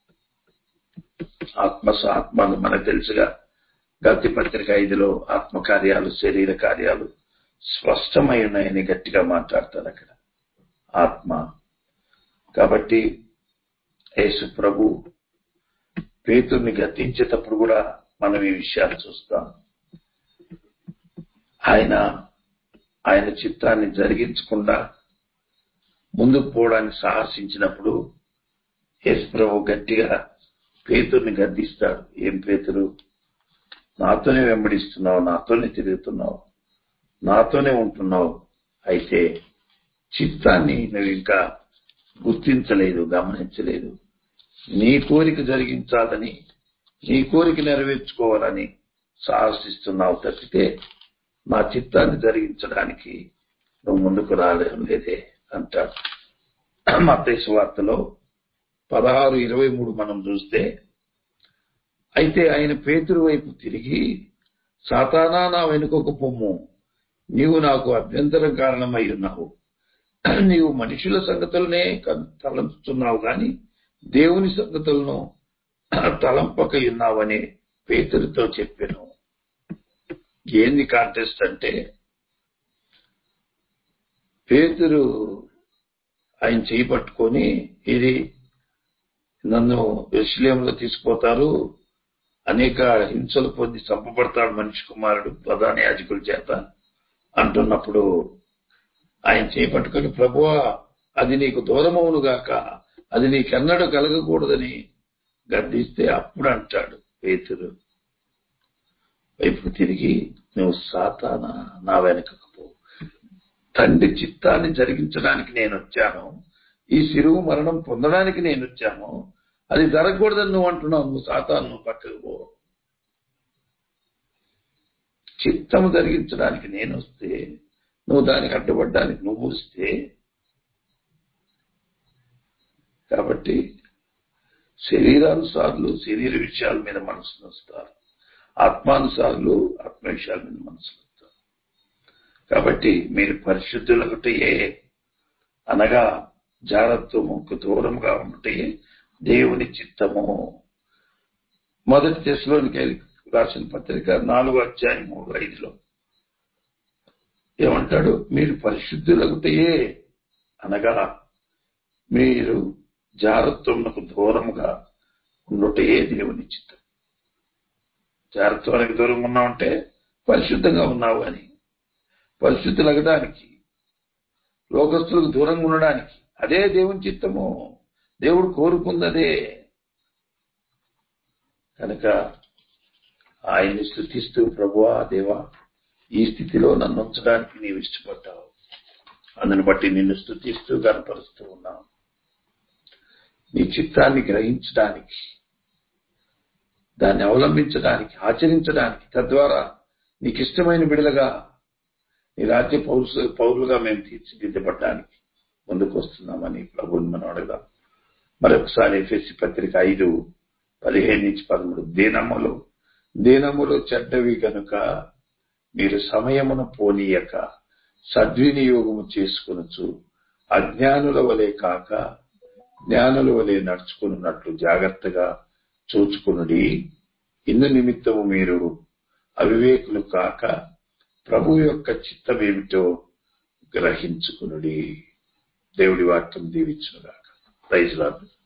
ఆత్మ ఆత్మ మనకు తెలుసుగా గతి పత్రిక ఐదులో ఆత్మ కార్యాలు శరీర కార్యాలు స్పష్టమై ఉన్నాయని గట్టిగా మాట్లాడతారు అక్కడ ఆత్మ కాబట్టి యేసు ప్రభు పేతుర్ని గతించేటప్పుడు కూడా మనం ఈ విషయాలు చూస్తాం ఆయన ఆయన చిత్తాన్ని జరిగించకుండా ముందుకు పోవడానికి సాహసించినప్పుడు యేసు ప్రభు గట్టిగా పేతుర్ని గద్దిస్తాడు ఏం పేతురు నాతోనే వెంబడిస్తున్నావు నాతోనే తిరుగుతున్నావు నాతోనే ఉంటున్నావు అయితే చిత్తాన్ని నువ్వు ఇంకా గుర్తించలేదు గమనించలేదు నీ కోరిక జరిగించాలని నీ కోరిక నెరవేర్చుకోవాలని సాహసిస్తున్నావు తప్పితే నా చిత్తాన్ని జరిగించడానికి నువ్వు ముందుకు రాలేం లేదే అంటాడు మతేసు వార్తలో పదహారు ఇరవై మూడు మనం చూస్తే అయితే ఆయన పేతురు వైపు తిరిగి సాతానా నా వెనుకొక పొమ్ము నీవు నాకు అభ్యంతరం కారణమై ఉన్నావు నీవు మనుషుల సంగతులనే తలంచుతున్నావు గాని దేవుని సంగతులను తలంపక ఉన్నావని పేతురితో చెప్పాను ఏంది కాంటెస్ట్ అంటే పేతురు ఆయన చేయి పట్టుకొని ఇది నన్ను ఎస్లేంలో తీసుకుపోతారు అనేక హింసలు పొంది చంపబడతాడు మనిషి కుమారుడు ప్రధాన యాజకుల చేత అంటున్నప్పుడు ఆయన చేపట్టుకుని ప్రభువా అది నీకు దూరమవును గాక అది నీకెన్నడూ కలగకూడదని గద్దిస్తే అప్పుడు అంటాడు పేతురు వైపు తిరిగి నువ్వు సాతానా నా వెనకకు పో తండ్రి చిత్తాన్ని జరిగించడానికి నేను వచ్చాను ఈ శిరువు మరణం పొందడానికి నేను వచ్చాను అది జరగకూడదని నువ్వు అంటున్నావు నువ్వు సాతాను నువ్వు పక్కకు పో చిత్తం జరిగించడానికి నేను వస్తే నువ్వు దానికి అడ్డుపడ్డానికి నువ్వు వస్తే కాబట్టి శరీరానుసార్లు శరీర విషయాల మీద మనసు వస్తారు ఆత్మానుసారులు ఆత్మ విషయాల మీద మనసు వస్తారు కాబట్టి మీరు పరిశుద్ధులొకటే అనగా జాగ్రత్తముకు దూరంగా ఉంటే దేవుని చిత్తము మొదటి దశలోనికి రాసిన పత్రిక నాలుగో అధ్యాయం మూడు ఐదులో ఏమంటాడు మీరు పరిశుద్ధులొకటే అనగా మీరు జాగ్రత్తమునకు దూరముగా ఉండుటే దేవుని చిత్తం జాగ్రత్తకి దూరంగా ఉన్నావంటే పరిశుద్ధంగా ఉన్నావు అని పరిశుద్ధులగడానికి లోకస్తులకు దూరంగా ఉండడానికి అదే దేవుని చిత్తము దేవుడు కోరుకుందదే కనుక ఆయన్ని స్థుతిస్తూ ప్రభువా దేవా ఈ స్థితిలో నన్ను ఉంచడానికి నీవు ఇష్టపడ్డావు అందుని బట్టి నిన్ను స్థుతిస్తూ కనపరుస్తూ ఉన్నావు నీ చిత్తాన్ని గ్రహించడానికి దాన్ని అవలంబించడానికి ఆచరించడానికి తద్వారా నీకు ఇష్టమైన బిడలుగా నీ రాజ్య పౌరు పౌరులుగా మేము తీర్చిదిద్దబడ్డానికి ముందుకు వస్తున్నామని ప్రభుని మనం అడగదాం మరొకసారి ఎఫ్ఎస్సి పత్రిక ఐదు పదిహేను నుంచి పదమూడు దీనములు దీనములు చెడ్డవి గనుక మీరు సమయమును పోనీయక సద్వినియోగము చేసుకునొచ్చు అజ్ఞానుల వలె కాక జ్ఞానుల వలె నడుచుకున్నట్లు జాగ్రత్తగా చూచుకునుడి ఇందు నిమిత్తము మీరు అవివేకులు కాక ప్రభు యొక్క చిత్తమేమిటో గ్రహించుకునుడి దేవుడి వాక్యం దీవించునుగాక ప్రైజ్ లాడ్